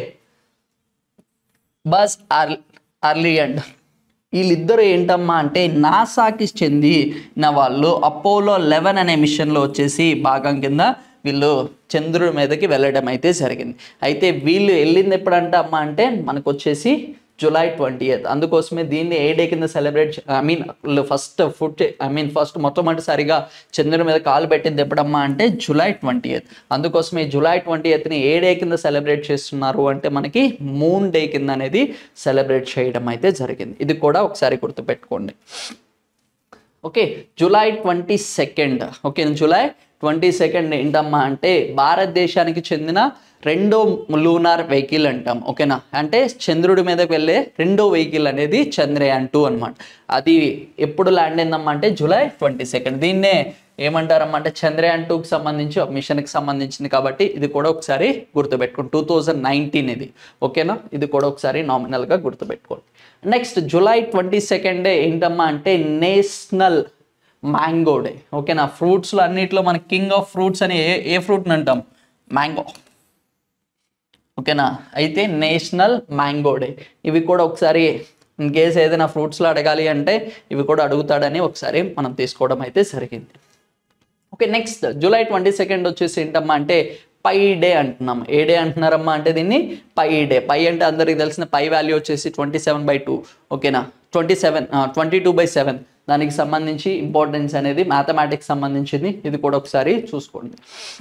బస్ అర్ అర్లియండ్ వీళ్ళిద్దరు ఏంటమ్మా అంటే నాసాకి చెందిన వాళ్ళు అపోలో లెవెన్ అనే మిషన్లో వచ్చేసి భాగం కింద వీళ్ళు చంద్రుడి మీదకి వెళ్ళడం అయితే జరిగింది అయితే వీళ్ళు వెళ్ళింది ఎప్పుడంటే అమ్మా అంటే మనకు వచ్చేసి జూలై ట్వంటీ ఎయిత్ అందుకోసమే దీన్ని ఏ డే కింద celebrate I mean first foot I mean first మొట్టమొదటిసారిగా చంద్రుడి మీద కాలు పెట్టింది ఎప్పుడమ్మా అంటే జూలై ట్వంటీ ఎయిత్ అందుకోసమే జూలై ట్వంటీ ఎయిత్ని ఏ డే కింద సెలబ్రేట్ చేస్తున్నారు అంటే మనకి మూన్ డే కింద అనేది సెలబ్రేట్ చేయడం అయితే జరిగింది ఇది కూడా ఒకసారి గుర్తుపెట్టుకోండి okay July twenty second okay July twenty second ఏంటమ్మా అంటే భారతదేశానికి చెందిన రెండో లూనార్ వెహికల్ అంటాం ఓకేనా అంటే చంద్రుడి మీదకి వెళ్ళే రెండో వెహికల్ అనేది చంద్రయాన్ టూ అనమాట అది ఎప్పుడు ల్యాండ్ అయిందమ్మా అంటే జూలై ట్వంటీ సెకండ్ దీన్నే ఏమంటారమ్మా అంటే చంద్రయాన్ టూకి సంబంధించి ఒక మిషన్కి సంబంధించింది కాబట్టి ఇది కూడా ఒకసారి గుర్తుపెట్టుకోండి టూ థౌజండ్ నైన్టీన్ ఇది ఓకేనా ఇది కూడా ఒకసారి నామినల్గా గుర్తుపెట్టుకోండి నెక్స్ట్ జూలై ట్వంటీ సెకండ్ ఏంటమ్మా అంటే నేషనల్ మ్యాంగో డే ఓకేనా ఫ్రూట్స్లో అన్నిట్లో మన కింగ్ ఆఫ్ ఫ్రూట్స్ అని ఏ ఏ ఫ్రూట్ని అంటాం మ్యాంగో ఓకేనా అయితే నేషనల్ మ్యాంగో డే ఇవి కూడా ఒకసారి ఇన్ కేస్ ఏదైనా ఫ్రూట్స్లో అడగాలి అంటే ఇవి కూడా అడుగుతాడని ఒకసారి మనం తీసుకోవడం అయితే జరిగింది okay next July twenty second వచ్చేసి ఏంటమ్మా అంటే పై డే అంటున్నాం ఏ డే అంటున్నారమ్మా అంటే దీన్ని పై డే పై అంటే అందరికి తెలిసిన పై వాల్యూ వచ్చేసి ట్వంటీ సెవెన్ బై టూ ఓకేనా twenty seven twenty two by seven దానికి సంబంధించి ఇంపార్టెన్స్ అనేది మ్యాథమెటిక్స్ సంబంధించింది ఇది కూడా ఒకసారి చూసుకోండి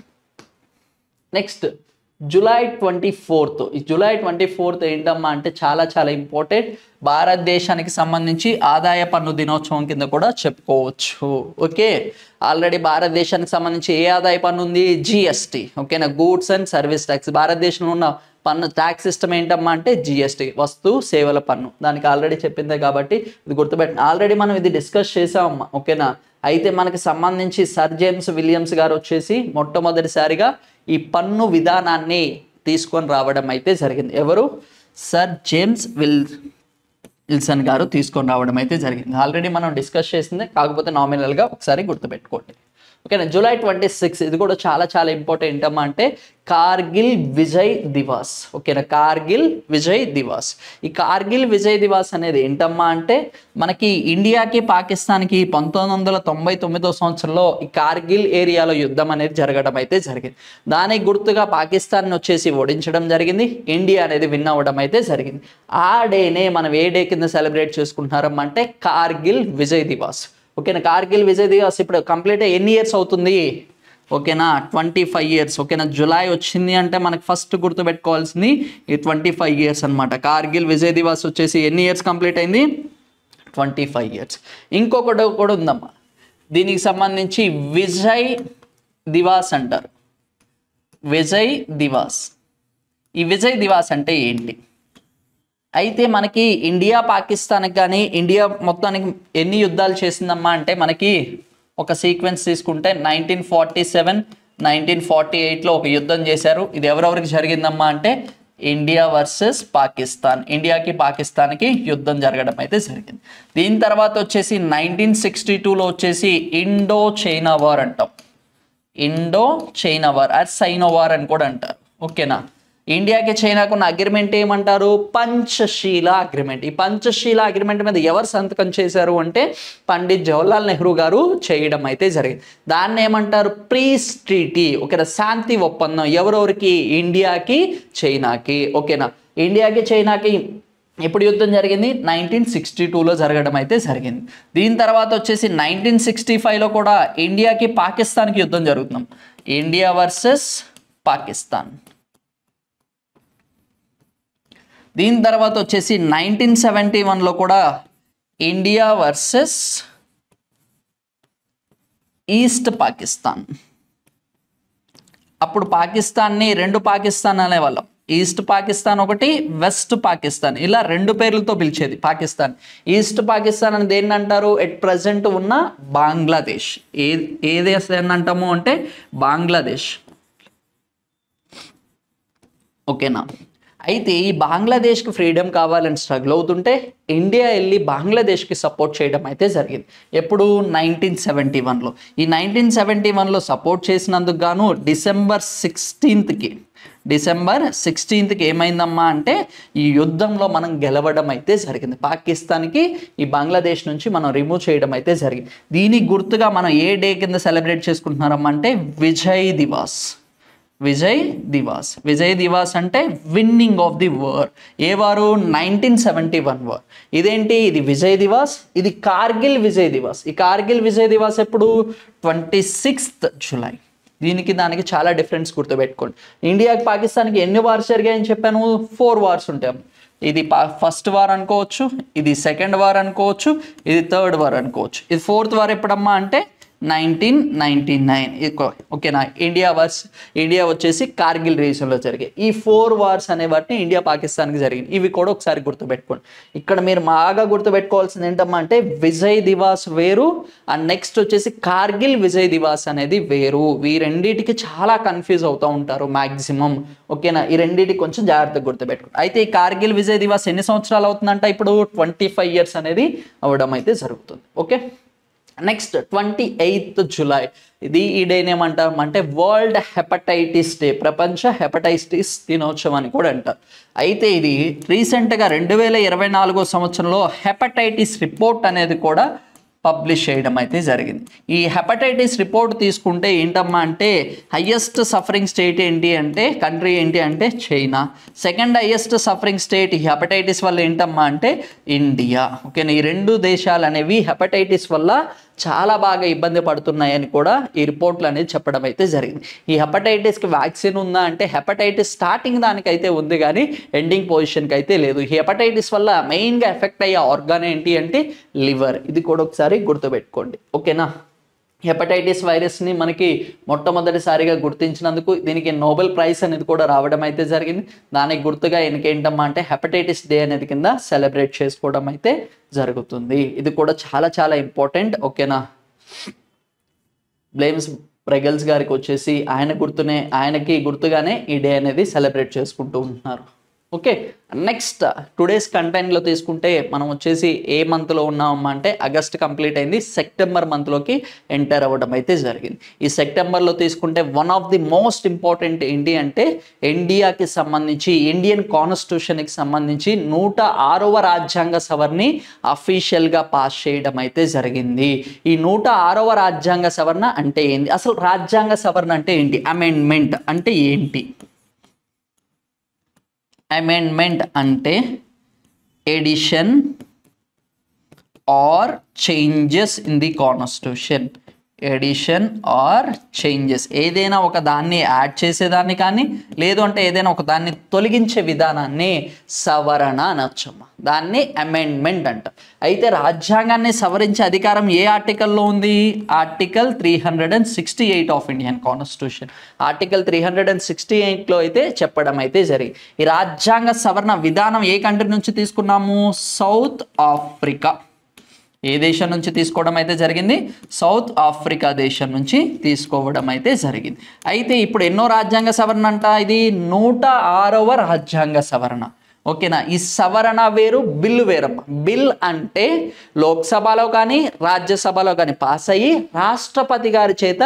నెక్స్ట్ జూలై ట్వంటీ ఫోర్త్ ఈ జూలై ట్వంటీ ఫోర్త్ ఏంటమ్మా అంటే చాలా చాలా ఇంపార్టెంట్ భారతదేశానికి సంబంధించి ఆదాయ పన్ను దినోత్సవం కింద కూడా చెప్పుకోవచ్చు ఓకే ఆల్రెడీ భారతదేశానికి సంబంధించి ఏ ఆదాయ పన్ను ఉంది జిఎస్టీ ఓకేనా గూడ్స్ అండ్ సర్వీస్ ట్యాక్స్ భారతదేశంలో ఉన్న పన్ను ట్యాక్స్ సిస్టమ్ ఏంటమ్మా అంటే జిఎస్టీ వస్తు సేవల పన్ను దానికి ఆల్రెడీ చెప్పిందే కాబట్టి ఇది గుర్తుపెట్టిన ఆల్రెడీ మనం ఇది డిస్కస్ చేసామమ్మా ఓకేనా అయితే మనకి సంబంధించి సర్ జేమ్స్ విలియమ్స్ గారు వచ్చేసి మొట్టమొదటిసారిగా ఈ పన్ను విధానాన్ని తీసుకొని రావడం అయితే జరిగింది ఎవరు సర్ జేమ్స్ విల్ విల్సన్ గారు తీసుకొని రావడం అయితే జరిగింది ఆల్రెడీ మనం డిస్కస్ చేసింది కాకపోతే నామినల్గా ఒకసారి గుర్తుపెట్టుకోండి ఓకేనా జూలై ట్వంటీ సిక్స్ ఇది కూడా చాలా చాలా ఇంపార్టెంట్ ఏంటమ్మా అంటే కార్గిల్ విజయ్ దివాస్ ఓకేనా కార్గిల్ విజయ్ దివాస్ ఈ కార్గిల్ విజయ్ దివాస్ అనేది ఏంటమ్మా అంటే మనకి ఇండియాకి పాకిస్తాన్కి పంతొమ్మిది వందల తొంభై తొమ్మిదో సంవత్సరంలో ఈ కార్గిల్ ఏరియాలో యుద్ధం అనేది జరగడం అయితే జరిగింది దానికి గుర్తుగా పాకిస్తాన్ వచ్చేసి ఓడించడం జరిగింది ఇండియా అనేది విన్ అవ్వడం అయితే జరిగింది ఆ డేనే మనం ఏ డే కింద సెలబ్రేట్ చేసుకుంటున్నారమ్మా అంటే కార్గిల్ విజయ్ దివాస్ ఓకేనా కార్గిల్ విజయ్ దివాస్ ఇప్పుడు కంప్లీట్ ఎన్ని ఇయర్స్ అవుతుంది ఓకేనా ట్వంటీ ఫైవ్ ఇయర్స్ ఓకేనా జులై వచ్చింది అంటే మనకు ఫస్ట్ గుర్తుపెట్టుకోవాల్సింది ఈ ట్వంటీ ఫైవ్ ఇయర్స్ అనమాట కార్గిల్ విజయ్ దివాస్ వచ్చేసి ఎన్ని ఇయర్స్ కంప్లీట్ అయింది ట్వంటీ ఫైవ్ ఇయర్స్ ఇంకొకటి కూడా ఉందమ్మా దీనికి సంబంధించి విజయ్ దివాస్ అంటారు విజయ్ దివాస్ ఈ విజయ్ దివాస్ అంటే ఏంటి అయితే మనకి ఇండియా పాకిస్తాన్కి కానీ ఇండియా మొత్తానికి ఎన్ని యుద్ధాలు చేసిందమ్మా అంటే మనకి ఒక సీక్వెన్స్ తీసుకుంటే nineteen forty seven nineteen forty ఎయిట్లో ఒక యుద్ధం చేశారు ఇది ఎవరెవరికి జరిగిందమ్మా అంటే ఇండియా వర్సెస్ పాకిస్తాన్ ఇండియాకి పాకిస్తాన్కి యుద్ధం జరగడం అయితే జరిగింది దీని తర్వాత వచ్చేసి నైన్టీన్ సిక్స్టీ టూలో వచ్చేసి ఇండో చైనా వార్ అంటాం ఇండో చైనా వార్ అది సైనో వార్ అని కూడా అంటారు ఓకేనా ఇండియాకి చైనాకు ఉన్న అగ్రిమెంట్ ఏమంటారు పంచశీల అగ్రిమెంట్ ఈ పంచశీల అగ్రిమెంట్ మీద ఎవరు సంతకం చేశారు అంటే పండిత్ జవహర్లాల్ నెహ్రూ గారు చేయడం అయితే జరిగింది దాన్ని ఏమంటారు ప్రీస్ ట్రీటీ ఓకేనా శాంతి ఒప్పందం ఎవరెవరికి ఇండియాకి చైనాకి ఓకేనా ఇండియాకి చైనాకి ఎప్పుడు యుద్ధం జరిగింది నైన్టీన్ సిక్స్టీ టూలో జరగడం అయితే జరిగింది దీని తర్వాత వచ్చేసి నైన్టీన్ సిక్స్టీ ఫైవ్లో కూడా ఇండియాకి పాకిస్తాన్కి యుద్ధం జరుగుతున్నాం ఇండియా వర్సెస్ పాకిస్తాన్ దీని తర్వాత వచ్చేసి నైన్టీన్ సెవెంటీ వన్లో కూడా ఇండియా వర్సెస్ ఈస్ట్ పాకిస్తాన్ అప్పుడు పాకిస్తాన్ని రెండు పాకిస్తాన్ అనేవాళ్ళం ఈస్ట్ పాకిస్తాన్ ఒకటి వెస్ట్ పాకిస్తాన్ ఇలా రెండు పేర్లతో పిలిచేది పాకిస్తాన్ ఈస్ట్ పాకిస్తాన్ అని దేన్ని అంటారు ఎట్ ప్రజెంట్ ఉన్న బంగ్లాదేశ్ ఏ ఏ దేశాన్ని అంటాము అంటే బంగ్లాదేశ్ ఓకేనా అయితే ఈ బంగ్లాదేశ్కి ఫ్రీడమ్ కావాలని స్ట్రగుల్ అవుతుంటే ఇండియా వెళ్ళి బంగ్లాదేశ్కి సపోర్ట్ చేయడం అయితే జరిగింది ఎప్పుడు నైన్టీన్ సెవెంటీ వన్లో ఈ నైన్టీన్ సెవెంటీ వన్లో సపోర్ట్ చేసినందుకు గాను డిసెంబర్ సిక్స్టీన్త్కి డిసెంబర్ సిక్స్టీన్త్కి ఏమైందమ్మా అంటే ఈ యుద్ధంలో మనం గెలవడం అయితే జరిగింది పాకిస్తాన్కి ఈ బంగ్లాదేశ్ నుంచి మనం రిమూవ్ చేయడం అయితే జరిగింది దీనికి గుర్తుగా మనం ఏ డే కింద సెలబ్రేట్ చేసుకుంటున్నారమ్మా అంటే విజయ్ దివాస్ విజయ్ దివాస్ విజయ్ దివాస్ అంటే విన్నింగ్ ఆఫ్ ది వార్ ఏ వారు నైన్టీన్ సెవెంటీ వన్ వార్ ఇదేంటి ఇది విజయ్ దివాస్ ఇది కార్గిల్ విజయ్ దివాస్ ఈ కార్గిల్ విజయ్ దివాస్ ఎప్పుడు ట్వంటీ సిక్స్త్ జులై దీనికి దానికి చాలా డిఫరెన్స్ గుర్తుపెట్టుకోండి ఇండియాకి పాకిస్తాన్కి ఎన్ని వార్స్ జరిగాయని చెప్పాను ఫోర్ వార్స్ ఉంటాయి ఇది ఫస్ట్ వార్ అనుకోవచ్చు ఇది సెకండ్ వార్ అనుకోవచ్చు ఇది థర్డ్ వార్ అనుకోవచ్చు ఇది ఫోర్త్ వార్ ఎప్పుడమ్మా అంటే నైన్టీన్ నైన్టీ నైన్ ఓకేనా ఇండియా వార్స్ ఇండియా వచ్చేసి కార్గిల్ రీజన్లో జరిగాయి ఈ ఫోర్ వార్స్ అనే వాటిని ఇండియా పాకిస్తాన్కి జరిగింది ఇవి కూడా ఒకసారి గుర్తుపెట్టుకోండి ఇక్కడ మీరు బాగా గుర్తుపెట్టుకోవాల్సింది ఏంటమ్మా అంటే విజయ్ దివాస్ వేరు అండ్ నెక్స్ట్ వచ్చేసి కార్గిల్ విజయ్ దివాస్ అనేది వేరు ఈ రెండింటికి చాలా కన్ఫ్యూజ్ అవుతూ ఉంటారు మ్యాక్సిమం ఓకేనా ఈ రెండింటికి కొంచెం జాగ్రత్తగా గుర్తుపెట్టుకోండి అయితే ఈ కార్గిల్ విజయ్ దివాస్ ఎన్ని సంవత్సరాలు అవుతుందంట ఇప్పుడు ట్వంటీ ఫైవ్ ఇయర్స్ అనేది అవ్వడం అయితే జరుగుతుంది okay next twenty eighth July ఇది ఈ డేని ఏమంటాం అంటే వరల్డ్ హెపటైటిస్ డే ప్రపంచ హెపటైటిస్ దినోత్సవం అని కూడా అంటారు అయితే ఇది రీసెంట్గా రెండు వేల ఇరవై నాలుగో సంవత్సరంలో హెపటైటిస్ రిపోర్ట్ అనేది కూడా పబ్లిష్ చేయడం అయితే జరిగింది ఈ హెపటైటిస్ రిపోర్ట్ తీసుకుంటే ఏంటమ్మా అంటే హయ్యెస్ట్ సఫరింగ్ స్టేట్ ఏంటి అంటే కంట్రీ ఏంటి అంటే China second highest suffering state ఈ హెపటైటిస్ వల్ల ఏంటమ్మా అంటే ఇండియా ఓకేనా ఈ రెండు దేశాలు అనేవి హెపటైటిస్ వల్ల చాలా బాగా ఇబ్బంది పడుతున్నాయని కూడా ఈ రిపోర్ట్లు అనేది చెప్పడం అయితే జరిగింది ఈ హెపటైటిస్కి వ్యాక్సిన్ ఉందా అంటే హెపటైటిస్ స్టార్టింగ్ దానికైతే ఉంది కానీ ఎండింగ్ పొజిషన్కి అయితే లేదు ఈ హెపటైటిస్ వల్ల మెయిన్గా ఎఫెక్ట్ అయ్యే ఆర్గాన్ ఏంటి అంటే లివర్ ఇది కూడా ఒకసారి గుర్తుపెట్టుకోండి ఓకేనా హెపటైటిస్ వైరస్ని మనకి మొట్టమొదటిసారిగా గుర్తించినందుకు దీనికి నోబెల్ ప్రైజ్ అనేది కూడా రావడం అయితే జరిగింది దానికి గుర్తుగా ఏంటమ్మా అంటే హెపటైటిస్ డే అనేది కింద సెలబ్రేట్ చేసుకోవడం అయితే జరుగుతుంది ఇది కూడా చాలా చాలా ఇంపార్టెంట్ ఓకేనా బ్లేమ్స్ బ్రెగల్స్ గారికి వచ్చేసి ఆయన గుర్తునే ఆయనకి గుర్తుగానే ఈ డే అనేది సెలబ్రేట్ చేసుకుంటూ ఉంటున్నారు ఓకే నెక్స్ట్ టుడేస్ కంటెంట్లో తీసుకుంటే మనం వచ్చేసి ఏ మంత్లో ఉన్నామమ్మా అంటే ఆగస్ట్ కంప్లీట్ అయింది సెప్టెంబర్ మంత్లోకి ఎంటర్ అవ్వడం అయితే జరిగింది ఈ సెప్టెంబర్లో తీసుకుంటే one of the most important ఏంటి అంటే ఇండియాకి సంబంధించి ఇండియన్ కాన్స్టిట్యూషన్కి సంబంధించి నూట ఆరవ రాజ్యాంగ సవరణి అఫీషియల్గా పాస్ చేయడం అయితే జరిగింది ఈ నూట ఆరవ రాజ్యాంగ సవరణ అంటే ఏంటి అసలు రాజ్యాంగ సవరణ అంటే ఏంటి అమెండ్మెంట్ అంటే ఏంటి అమెండ్మెంట్ అంటే addition or changes in the constitution addition or changes ఏదైనా ఒక దాన్ని యాడ్ చేసేదాన్ని కానీ లేదు అంటే ఏదైనా ఒక దాన్ని తొలగించే విధానాన్ని సవరణ అనొచ్చమ్మా దాన్ని అమెండ్మెంట్ అంట అయితే రాజ్యాంగాన్ని సవరించే అధికారం ఏ ఆర్టికల్లో ఉంది article three hundred and sixty eight of Indian constitution article three hundred and sixty ఎయిట్లో అయితే చెప్పడం అయితే జరిగింది ఈ రాజ్యాంగ సవరణ విధానం ఏ కంట్రీ నుంచి తీసుకున్నాము సౌత్ ఆఫ్రికా ఏ దేశం నుంచి తీసుకోవడం అయితే జరిగింది సౌత్ ఆఫ్రికా దేశం నుంచి తీసుకోవడం అయితే జరిగింది అయితే ఇప్పుడు ఎన్నో రాజ్యాంగ సవరణ అంట ఇది నూట ఆరవ రాజ్యాంగ సవరణ ఓకేనా ఈ సవరణ వేరు బిల్లు వేరమ్మ బిల్ అంటే లోక్సభలో కానీ రాజ్యసభలో కానీ పాస్ అయ్యి రాష్ట్రపతి గారి చేత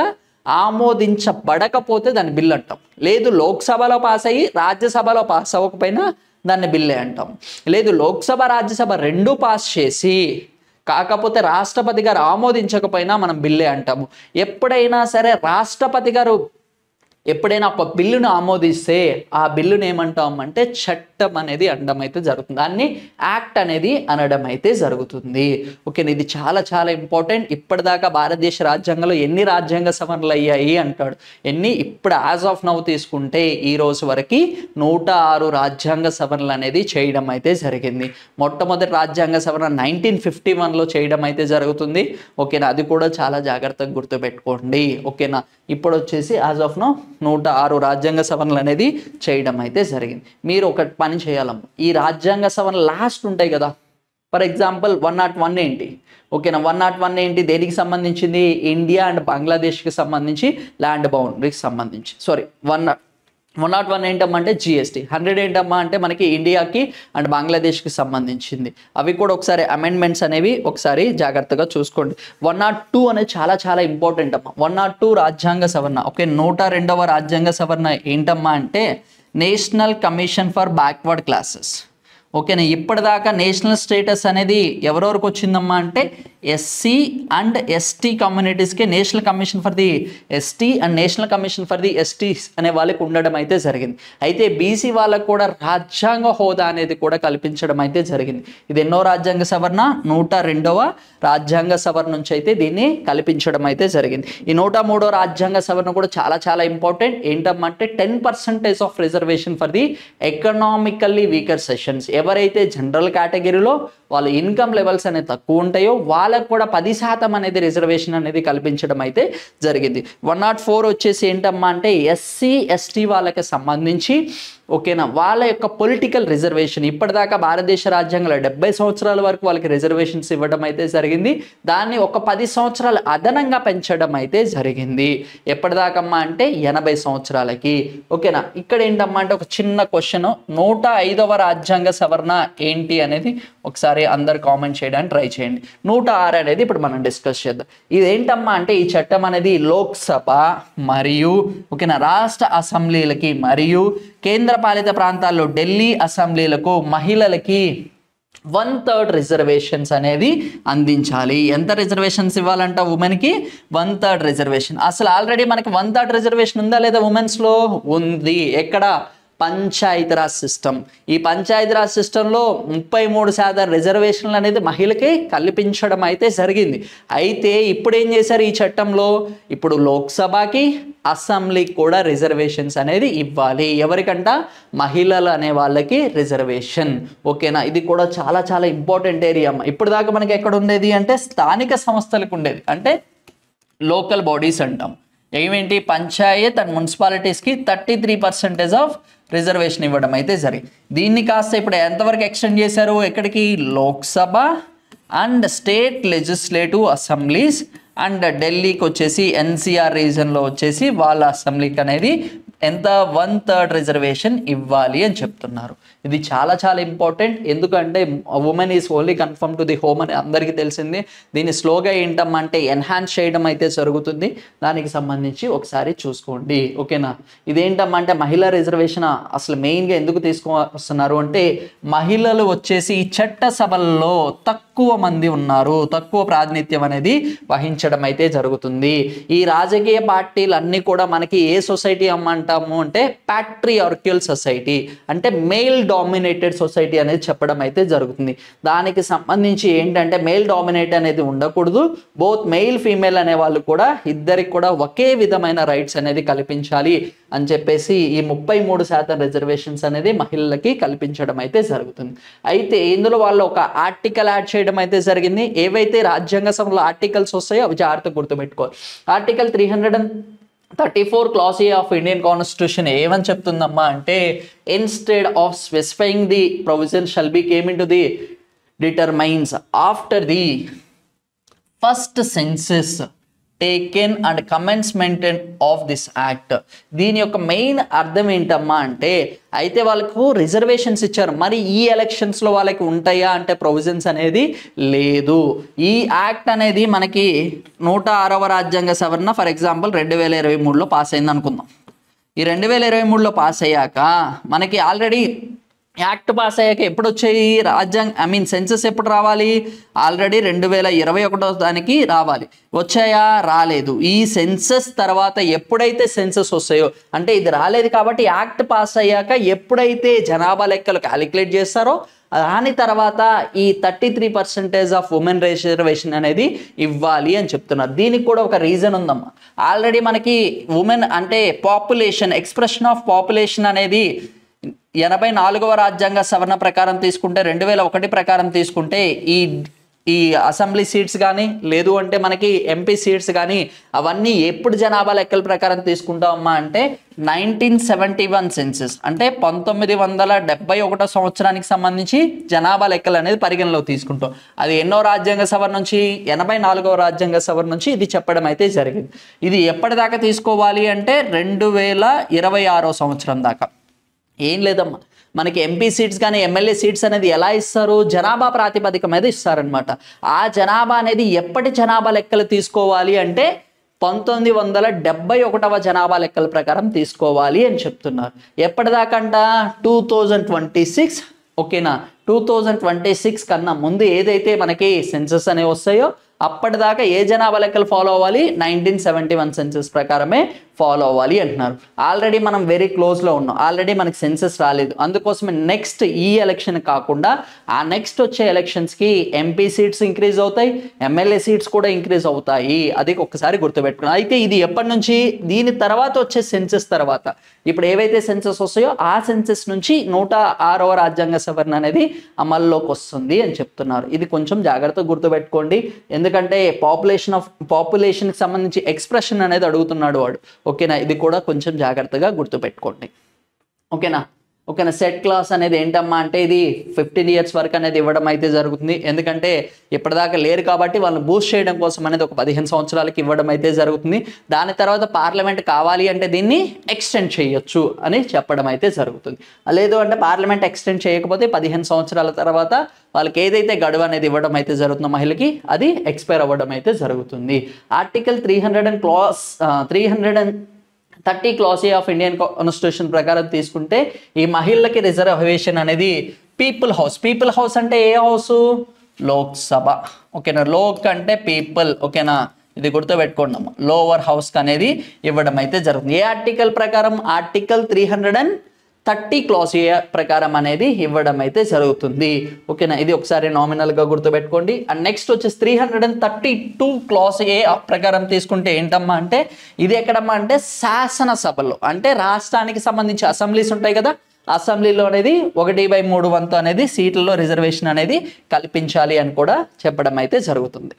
ఆమోదించబడకపోతే దాన్ని బిల్ అంటాం లేదు లోక్సభలో పాస్ అయ్యి రాజ్యసభలో పాస్ అవ్వకపోయినా దాన్ని బిల్లే అంటాం లేదు లోక్సభ రాజ్యసభ రెండు పాస్ చేసి కాకపోతే రాష్ట్రపతి గారు ఆమోదించకపోయినా మనం బిల్లే అంటాము ఎప్పుడైనా సరే రాష్ట్రపతి గారు ఎప్పుడైనా ఒక బిల్లును ఆమోదిస్తే ఆ బిల్లును ఏమంటాం అంటే చట్టం అనేది అనడం అయితే జరుగుతుంది దాన్ని యాక్ట్ అనేది అనడం అయితే జరుగుతుంది ఓకే ఇది చాలా చాలా ఇంపార్టెంట్ ఇప్పటిదాకా భారతదేశ రాజ్యాంగంలో ఎన్ని రాజ్యాంగ సవరణలు అయ్యాయి అంటాడు ఎన్ని ఇప్పుడు యాజ్ ఆఫ్ నవ్ తీసుకుంటే ఈ రోజు వరకు నూట ఆరు రాజ్యాంగ సవరణలు అనేది చేయడం అయితే జరిగింది మొట్టమొదటి రాజ్యాంగ సవరణ నైన్టీన్ ఫిఫ్టీ వన్లో చేయడం అయితే జరుగుతుంది ఓకేనా అది కూడా చాలా జాగ్రత్తగా గుర్తుపెట్టుకోండి ఓకేనా ఇప్పుడు వచ్చేసి యాజ్ ఆఫ్ నో నూట ఆరు రాజ్యాంగ సవరణలు అనేది చేయడం అయితే జరిగింది మీరు ఒక పని చేయాలమ్మ ఈ రాజ్యాంగ సవరణ లాస్ట్ ఉంటాయి కదా for example one not one ఏంటి ఓకేనా వన్ నాట్ వన్ ఏంటి దేనికి సంబంధించింది ఇండియా అండ్ బంగ్లాదేశ్కి సంబంధించి ల్యాండ్ బౌండరీకి సంబంధించి sorry one one not one ఏంటమ్మా అంటే జిఎస్టీ హండ్రెడ్ ఏంటమ్మా అంటే మనకి ఇండియాకి అండ్ బంగ్లాదేశ్కి సంబంధించింది అవి కూడా ఒకసారి అమెండ్మెంట్స్ అనేవి ఒకసారి జాగ్రత్తగా చూసుకోండి వన్ నాట్ టూ అనేది చాలా చాలా ఇంపార్టెంట్ అమ్మా వన్ నాట్ టూ రాజ్యాంగ సవరణ ఓకే నూట రెండవ రాజ్యాంగ సవరణ ఏంటమ్మా అంటే national commission for backward classes ఓకేనా ఇప్పటిదాకా నేషనల్ స్టేటస్ అనేది ఎవరెవరికి వచ్చిందమ్మా అంటే ఎస్సీ అండ్ ఎస్టీ కమ్యూనిటీస్కి national commission for the ST and national commission for the STs అనే వాళ్ళకి ఉండడం అయితే జరిగింది అయితే బీసీ వాళ్ళకు కూడా రాజ్యాంగ హోదా అనేది కూడా కల్పించడం అయితే జరిగింది ఇది ఎన్నో రాజ్యాంగ సవరణ నూట రెండవ రాజ్యాంగ సవరణ నుంచి అయితే దీన్ని కల్పించడం అయితే జరిగింది ఈ నూట మూడో రాజ్యాంగ సవరణ కూడా చాలా చాలా ఇంపార్టెంట్ ఏంటమ్మంటే ten percentage of reservation for the economically weaker sections ఎవరైతే జనరల్ కేటగిరీలో వాళ్ళ ఇన్కమ్ లెవెల్స్ అనేది తక్కువ ఉంటాయో వాళ్ళకు కూడా పది శాతం అనేది రిజర్వేషన్ అనేది కల్పించడం అయితే జరిగింది వన్ నాట్ ఫోర్ వచ్చేసి ఏంటమ్మా అంటే ఎస్సీ ఎస్టీ వాళ్ళకి సంబంధించి ఓకేనా వాళ్ళ యొక్క పొలిటికల్ రిజర్వేషన్ ఇప్పటిదాకా భారతదేశ రాజ్యాంగంలో డెబ్బై సంవత్సరాల వరకు వాళ్ళకి రిజర్వేషన్స్ ఇవ్వడం అయితే జరిగింది దాన్ని ఒక పది సంవత్సరాలు అదనంగా పెంచడం అయితే జరిగింది ఎప్పటిదాకమ్మా అంటే ఎనభై సంవత్సరాలకి ఓకేనా ఇక్కడ ఏంటమ్మా అంటే ఒక చిన్న క్వశ్చన్ నూట ఐదవ రాజ్యాంగ సవరణ ఏంటి అనేది ఒకసారి ఒకసారి అందరు కామెంట్ చేయడానికి ట్రై చేయండి నూట ఆరు అనేది ఇప్పుడు మనం డిస్కస్ చేద్దాం ఇదేంటమ్మా అంటే ఈ చట్టం అనేది లోక్సభ మరియు ఓకేనా రాష్ట్ర అసెంబ్లీలకి మరియు కేంద్రపాలిత ప్రాంతాల్లో ఢిల్లీ అసెంబ్లీలకు మహిళలకి వన్ థర్డ్ రిజర్వేషన్స్ అనేది అందించాలి ఎంత రిజర్వేషన్స్ ఇవ్వాలంట ఉమెన్కి వన్ థర్డ్ రిజర్వేషన్ అసలు ఆల్రెడీ మనకి వన్ థర్డ్ రిజర్వేషన్ ఉందా లేదా ఉమెన్స్లో ఉంది ఎక్కడ పంచాయతీరాజ్ సిస్టమ్ ఈ పంచాయతీరాజ్ సిస్టంలో ముప్పై మూడు శాతం రిజర్వేషన్లు అనేది మహిళకి కల్పించడం అయితే జరిగింది అయితే ఇప్పుడు ఏం చేశారు ఈ చట్టంలో ఇప్పుడు లోక్సభకి అసెంబ్లీకి కూడా రిజర్వేషన్స్ అనేది ఇవ్వాలి ఎవరికంట మహిళలు అనే వాళ్ళకి రిజర్వేషన్ ఓకేనా ఇది కూడా చాలా చాలా ఇంపార్టెంట్ ఏరియా ఇప్పుడు దాకా మనకి ఎక్కడ ఉండేది అంటే స్థానిక సంస్థలకు ఉండేది అంటే లోకల్ బాడీస్ అంటాం ఏమేంటి పంచాయత్ అండ్ మున్సిపాలిటీస్కి thirty three percentage of reservation ఇవ్వడం అయితే జరిగింది దీన్ని కాస్త ఇప్పుడు ఎంతవరకు ఎక్స్టెండ్ చేశారు ఎక్కడికి Lok Sabha and state legislative assemblies and ఢిల్లీకి వచ్చేసి ఎన్సీఆర్ రీజన్లో వచ్చేసి వాళ్ళ అసెంబ్లీకి అనేది ఎంత వన్ థర్డ్ రిజర్వేషన్ ఇవ్వాలి అని చెప్తున్నారు ఇది చాలా చాలా ఇంపార్టెంట్ ఎందుకంటే women is only confirm to the home అని అందరికీ తెలిసింది దీన్ని స్లోగా ఏంటమ్మంటే ఎన్హాన్స్ చేయడం అయితే జరుగుతుంది దానికి సంబంధించి ఒకసారి చూసుకోండి ఓకేనా ఇదేంటమ్మంటే మహిళా రిజర్వేషన్ అసలు మెయిన్గా ఎందుకు తీసుకొస్తున్నారు అంటే మహిళలు వచ్చేసి ఈ చట్ట సభల్లో తక్కువ మంది ఉన్నారు తక్కువ ప్రాతినిధ్యం అనేది వహించడం అయితే జరుగుతుంది ఈ రాజకీయ పార్టీలు అన్నీ కూడా మనకి ఏ సొసైటీ అమ్మంటాము అంటే ప్యాట్రియార్కియల్ సొసైటీ అంటే మెయిల్ డామినేటెడ్ సొసైటీ అనేది చెప్పడం అయితే జరుగుతుంది దానికి సంబంధించి ఏంటంటే మెయిల్ డామినేట్ అనేది ఉండకూడదు బోత్ మెయిల్ ఫీమేల్ అనే వాళ్ళు కూడా ఇద్దరికి కూడా ఒకే విధమైన రైట్స్ అనేది కల్పించాలి అని చెప్పేసి ఈ ముప్పై మూడు శాతం రిజర్వేషన్స్ అనేది మహిళలకి కల్పించడం అయితే జరుగుతుంది అయితే ఇందులో వాళ్ళు ఒక ఆర్టికల్ యాడ్ చేయడం అయితే జరిగింది ఏవైతే రాజ్యాంగ సభలో ఆర్టికల్స్ వస్తాయో అవి జాగ్రత్త గుర్తుపెట్టుకోవాలి article three hundred and thirty four clause A of Indian constitution ఏమని చెప్తుందమ్మా అంటే instead of specifying the provision shall become in to the determines after the first census taken and commencement of this act దీని యొక్క main అర్థం ఏంటమ్మా అంటే అయితే వాళ్ళకు రిజర్వేషన్స్ ఇచ్చారు మరి ఈ ఎలక్షన్స్లో వాళ్ళకి ఉంటాయా అంటే ప్రొవిజన్స్ అనేది లేదు ఈ యాక్ట్ అనేది మనకి నూట ఆరవ రాజ్యాంగ సవరణ ఫర్ ఎగ్జాంపుల్ రెండు వేల ఇరవై మూడులో పాస్ అయింది అనుకుందాం ఈ రెండు వేల ఇరవై మూడులో పాస్ అయ్యాక మనకి ఆల్రెడీ యాక్ట్ పాస్ అయ్యాక ఎప్పుడు వచ్చాయి రాజ్యాంగ ఐ మీన్ సెన్సెస్ ఎప్పుడు రావాలి ఆల్రెడీ రెండు వేల ఇరవై ఒకటో దానికి రావాలి వచ్చాయా రాలేదు ఈ సెన్సెస్ తర్వాత ఎప్పుడైతే సెన్సెస్ వస్తాయో అంటే ఇది రాలేదు కాబట్టి యాక్ట్ పాస్ అయ్యాక ఎప్పుడైతే జనాభా లెక్కలు క్యాలిక్యులేట్ చేస్తారో దాని తర్వాత ఈ thirty three percentage of women reservation అనేది ఇవ్వాలి అని చెప్తున్నారు దీనికి కూడా ఒక రీజన్ ఉందమ్మా ఆల్రెడీ మనకి ఉమెన్ అంటే పాపులేషన్ ఎక్స్ప్రెషన్ ఆఫ్ పాపులేషన్ అనేది ఎనభై నాలుగవ రాజ్యాంగ సవరణ ప్రకారం తీసుకుంటే రెండు వేల ఒకటి ప్రకారం తీసుకుంటే ఈ ఈ అసెంబ్లీ సీట్స్ కానీ లేదు అంటే మనకి ఎంపీ సీట్స్ కానీ అవన్నీ ఎప్పుడు జనాభా లెక్కల ప్రకారం తీసుకుంటామమ్మా అంటే నైన్టీన్ సెవెంటీ వన్ సెన్సెస్ అంటే పంతొమ్మిది వందల డెబ్బై ఒకటో సంవత్సరానికి సంబంధించి జనాభా లెక్కలు అనేది పరిగణలోకి తీసుకుంటాం అది ఎన్నో రాజ్యాంగ సవరణ నుంచి ఎనభై నాలుగవ రాజ్యాంగ సవరణ నుంచి ఇది చెప్పడం అయితే జరిగింది ఇది ఎప్పటిదాకా తీసుకోవాలి అంటే రెండు వేల ఇరవై ఆరో సంవత్సరం దాకా ఏం లేదమ్మా మనకి ఎంపీ సీట్స్ కానీ ఎమ్మెల్యే సీట్స్ అనేది ఎలా ఇస్తారు జనాభా ప్రాతిపదిక మీద ఇస్తారనమాట ఆ జనాభా అనేది ఎప్పటి జనాభా లెక్కలు తీసుకోవాలి అంటే పంతొమ్మిది వందల డెబ్బై ఒకటవ జనాభా లెక్కల ప్రకారం తీసుకోవాలి అని చెప్తున్నారు ఎప్పటిదాకంట టూ థౌజండ్ ట్వంటీ సిక్స్ ఓకేనా టూ థౌజండ్ ట్వంటీ సిక్స్ కన్నా ముందు ఏదైతే మనకి సెన్సెస్ అనేవి వస్తాయో అప్పటిదాకా ఏ జనాభా లెక్కలు ఫాలో అవ్వాలి నైన్టీన్ సెవెంటీ వన్ సెన్సెస్ ప్రకారమే ఫాలో అవ్వాలి అంటున్నారు ఆల్రెడీ మనం వెరీ క్లోజ్లో ఉన్నాం ఆల్రెడీ మనకి సెన్సెస్ రాలేదు అందుకోసమే నెక్స్ట్ ఈ ఎలక్షన్ కాకుండా ఆ నెక్స్ట్ వచ్చే ఎలక్షన్స్కి ఎంపీ సీట్స్ ఇంక్రీజ్ అవుతాయి ఎమ్మెల్యే సీట్స్ కూడా ఇంక్రీజ్ అవుతాయి అది ఒక్కసారి గుర్తుపెట్టుకున్నాం అయితే ఇది ఎప్పటి నుంచి దీని తర్వాత వచ్చే సెన్సెస్ తర్వాత ఇప్పుడు ఏవైతే సెన్సెస్ వస్తాయో ఆ సెన్సెస్ నుంచి నూట ఆరవ రాజ్యాంగ సవరణ అనేది అమల్లోకి వస్తుంది అని చెప్తున్నారు ఇది కొంచెం జాగ్రత్తగా గుర్తుపెట్టుకోండి ఎందుకంటే పాపులేషన్ ఆఫ్ పాపులేషన్కి సంబంధించి ఎక్స్ప్రెషన్ అనేది అడుగుతున్నాడు వాడు ఓకేనా ఇది కూడా కొంచెం జాగ్రత్తగా గుర్తుపెట్టుకోండి ఓకేనా ఓకేనా సెట్ క్లాస్ అనేది ఏంటమ్మా అంటే ఇది ఫిఫ్టీన్ ఇయర్స్ వరకు అనేది ఇవ్వడం అయితే జరుగుతుంది ఎందుకంటే ఇప్పటిదాకా లేరు కాబట్టి వాళ్ళని బూస్ట్ చేయడం కోసం అనేది ఒక పదిహేను సంవత్సరాలకి ఇవ్వడం అయితే జరుగుతుంది దాని తర్వాత పార్లమెంట్ కావాలి అంటే దీన్ని ఎక్స్టెండ్ చేయొచ్చు అని చెప్పడం అయితే జరుగుతుంది లేదు అంటే పార్లమెంట్ ఎక్స్టెండ్ చేయకపోతే పదిహేను సంవత్సరాల తర్వాత వాళ్ళకి ఏదైతే గడువు అనేది ఇవ్వడం అయితే జరుగుతుందో మహిళకి అది ఎక్స్పైర్ అవ్వడం అయితే జరుగుతుంది article three hundred and clause three hundred and thirty clause A of Indian constitution ప్రకారం తీసుకుంటే ఈ మహిళలకి రిజర్వేషన్ అనేది పీపుల్ హౌస్ పీపుల్ హౌస్ అంటే ఏ హౌస్ లోక్సభ ఓకేనా లోక్ అంటే పీపుల్ ఓకేనా ఇది గుర్తుపెట్టుకోండి అమ్మ లోవర్ హౌస్ అనేది ఇవ్వడం అయితే జరుగుతుంది ఏ ఆర్టికల్ ప్రకారం article three hundred and thirty clause A ప్రకారం అనేది ఇవ్వడం అయితే జరుగుతుంది ఓకేనా ఇది ఒకసారి నామినల్గా గుర్తుపెట్టుకోండి అండ్ నెక్స్ట్ వచ్చేసి three hundred and thirty two clause A ప్రకారం తీసుకుంటే ఏంటమ్మా అంటే ఇది ఎక్కడమ్మా అంటే శాసనసభలో అంటే రాష్ట్రానికి సంబంధించి అసెంబ్లీస్ ఉంటాయి కదా అసెంబ్లీలో అనేది ఒకటి బై మూడు వంతు అనేది సీట్లలో రిజర్వేషన్ అనేది కల్పించాలి అని కూడా చెప్పడం అయితే జరుగుతుంది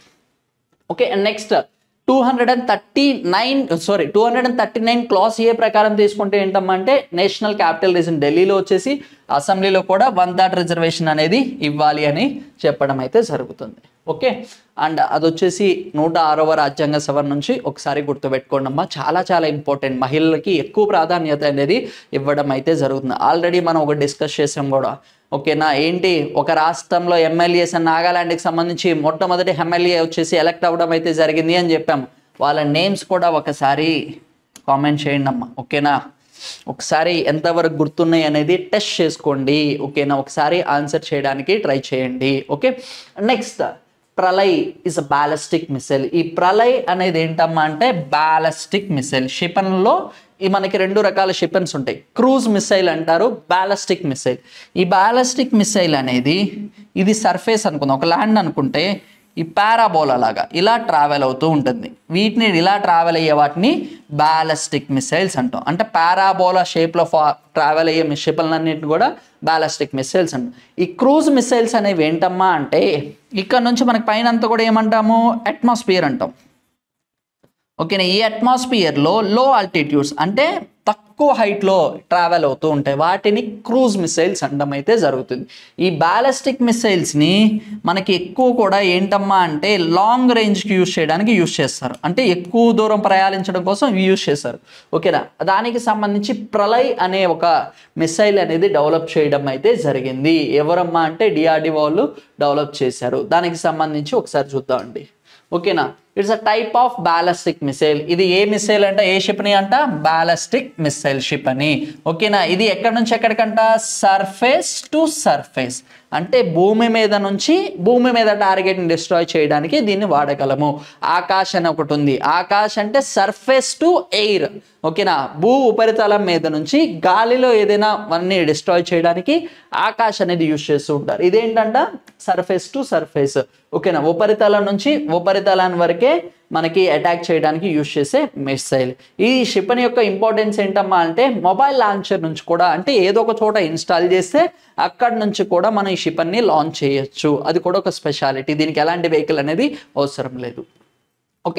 okay next two hundred and thirty nine sorry two hundred and thirty nine clause A ప్రకారం తీసుకుంటే ఏంటమ్మా అంటే నేషనల్ క్యాపిటల్ రీజన్ ఢిల్లీలో వచ్చేసి అసెంబ్లీలో కూడా వన్ థర్డ్ రిజర్వేషన్ అనేది ఇవ్వాలి అని చెప్పడం అయితే జరుగుతుంది ఓకే అండ్ అది వచ్చేసి నూట ఆరవ రాజ్యాంగ సభ నుంచి ఒకసారి గుర్తుపెట్టుకోండి అమ్మా చాలా చాలా ఇంపార్టెంట్ మహిళలకి ఎక్కువ ప్రాధాన్యత అనేది ఇవ్వడం అయితే జరుగుతుంది ఆల్రెడీ మనం ఒక డిస్కస్ చేసాం కూడా ఓకేనా ఏంటి ఒక రాష్ట్రంలో ఎమ్మెల్యేస్ నాగాలాండ్కి సంబంధించి మొట్టమొదటి ఎమ్మెల్యే వచ్చేసి ఎలక్ట్ అవ్వడం అయితే జరిగింది అని చెప్పాము వాళ్ళ నేమ్స్ కూడా ఒకసారి కామెంట్ చేయండి అమ్మా ఓకేనా ఒకసారి ఎంతవరకు గుర్తున్నాయి అనేది టెస్ట్ చేసుకోండి ఓకేనా ఒకసారి ఆన్సర్ చేయడానికి ట్రై చేయండి okay next Pralay is a ballistic missile ఈ ప్రళయ్ అనేది ఏంటమ్మా అంటే బాలస్టిక్ మిసైల్ క్షిపణిలో ఈ మనకి రెండు రకాల షిపెన్స్ ఉంటాయి క్రూజ్ మిసైల్ అంటారు బాలస్టిక్ మిసైల్ ఈ బాలస్టిక్ మిసైల్ అనేది ఇది సర్ఫేస్ అనుకుందాం ఒక ల్యాండ్ అనుకుంటే ఈ పారాబోలా లాగా ఇలా ట్రావెల్ అవుతూ ఉంటుంది వీటిని ఇలా ట్రావెల్ అయ్యే వాటిని బాలస్టిక్ మిసైల్స్ అంటాం అంటే పారాబోలా షేప్లో ఫా ట్రావెల్ అయ్యే మిషిపలన్నింటిని కూడా బాలస్టిక్ మిసైల్స్ అంటాం ఈ క్రూజ్ మిసైల్స్ అనేవి ఏంటమ్మా అంటే ఇక్కడ నుంచి మనకి పైన అంతా కూడా ఏమంటాము అట్మాస్ఫియర్ అంటాం ఓకేనా ఈ అట్మాస్ఫియర్లో లో ఆల్టిట్యూడ్స్ అంటే తక్కువ హైట్లో ట్రావెల్ అవుతూ ఉంటాయి వాటిని క్రూజ్ మిసైల్స్ అనడం అయితే జరుగుతుంది ఈ బ్యాలిస్టిక్ మిసైల్స్ని మనకి ఎక్కువ కూడా ఏంటమ్మా అంటే లాంగ్ రేంజ్కి యూజ్ చేయడానికి యూజ్ చేస్తారు అంటే ఎక్కువ దూరం ప్రయాణించడం కోసం ఇవి యూజ్ చేస్తారు ఓకేనా దానికి సంబంధించి ప్రళయ్ అనే ఒక మిసైల్ అనేది డెవలప్ చేయడం అయితే జరిగింది ఎవరమ్మా అంటే డిఆర్డి వాళ్ళు డెవలప్ చేశారు దానికి సంబంధించి ఒకసారి చూద్దామండి ఓకేనా it's a type of ballistic missile ఇది ఏ మిసైల్ అంట ఏ షిప్ ని అంట బాలస్టిక్ మిసైల్ షిప్ అని ఓకేనా ఇది ఎక్కడి నుంచి ఎక్కడికంట సర్ఫేస్ టు సర్ఫేస్ అంటే భూమి మీద నుంచి భూమి మీద టార్గెట్ని డిస్ట్రాయ్ చేయడానికి దీన్ని వాడగలము ఆకాశ్ అని ఒకటి ఉంది ఆకాశ్ అంటే సర్ఫేస్ టు ఎయిర్ ఓకేనా భూ ఉపరితలం మీద నుంచి గాలిలో ఏదైనా వన్ని డిస్ట్రాయ్ చేయడానికి ఆకాశ్ అనేది యూజ్ చేస్తూ ఉంటారు ఇదేంటంట సర్ఫేస్ టు సర్ఫేస్ ఓకేనా ఉపరితలం నుంచి ఉపరితలాన్ని వరకే మనకి అటాక్ చేయడానికి యూజ్ చేసే మిసైల్ ఈ షిపన్ యొక్క ఇంపార్టెన్స్ ఏంటమ్మా అంటే మొబైల్ లాంచర్ నుంచి కూడా అంటే ఏదో ఒక చోట ఇన్స్టాల్ చేస్తే అక్కడి నుంచి కూడా మనం ఈ షిపన్ని లాంచ్ చేయొచ్చు అది కూడా ఒక స్పెషాలిటీ దీనికి ఎలాంటి వెహికల్ అనేది అవసరం లేదు ఓకే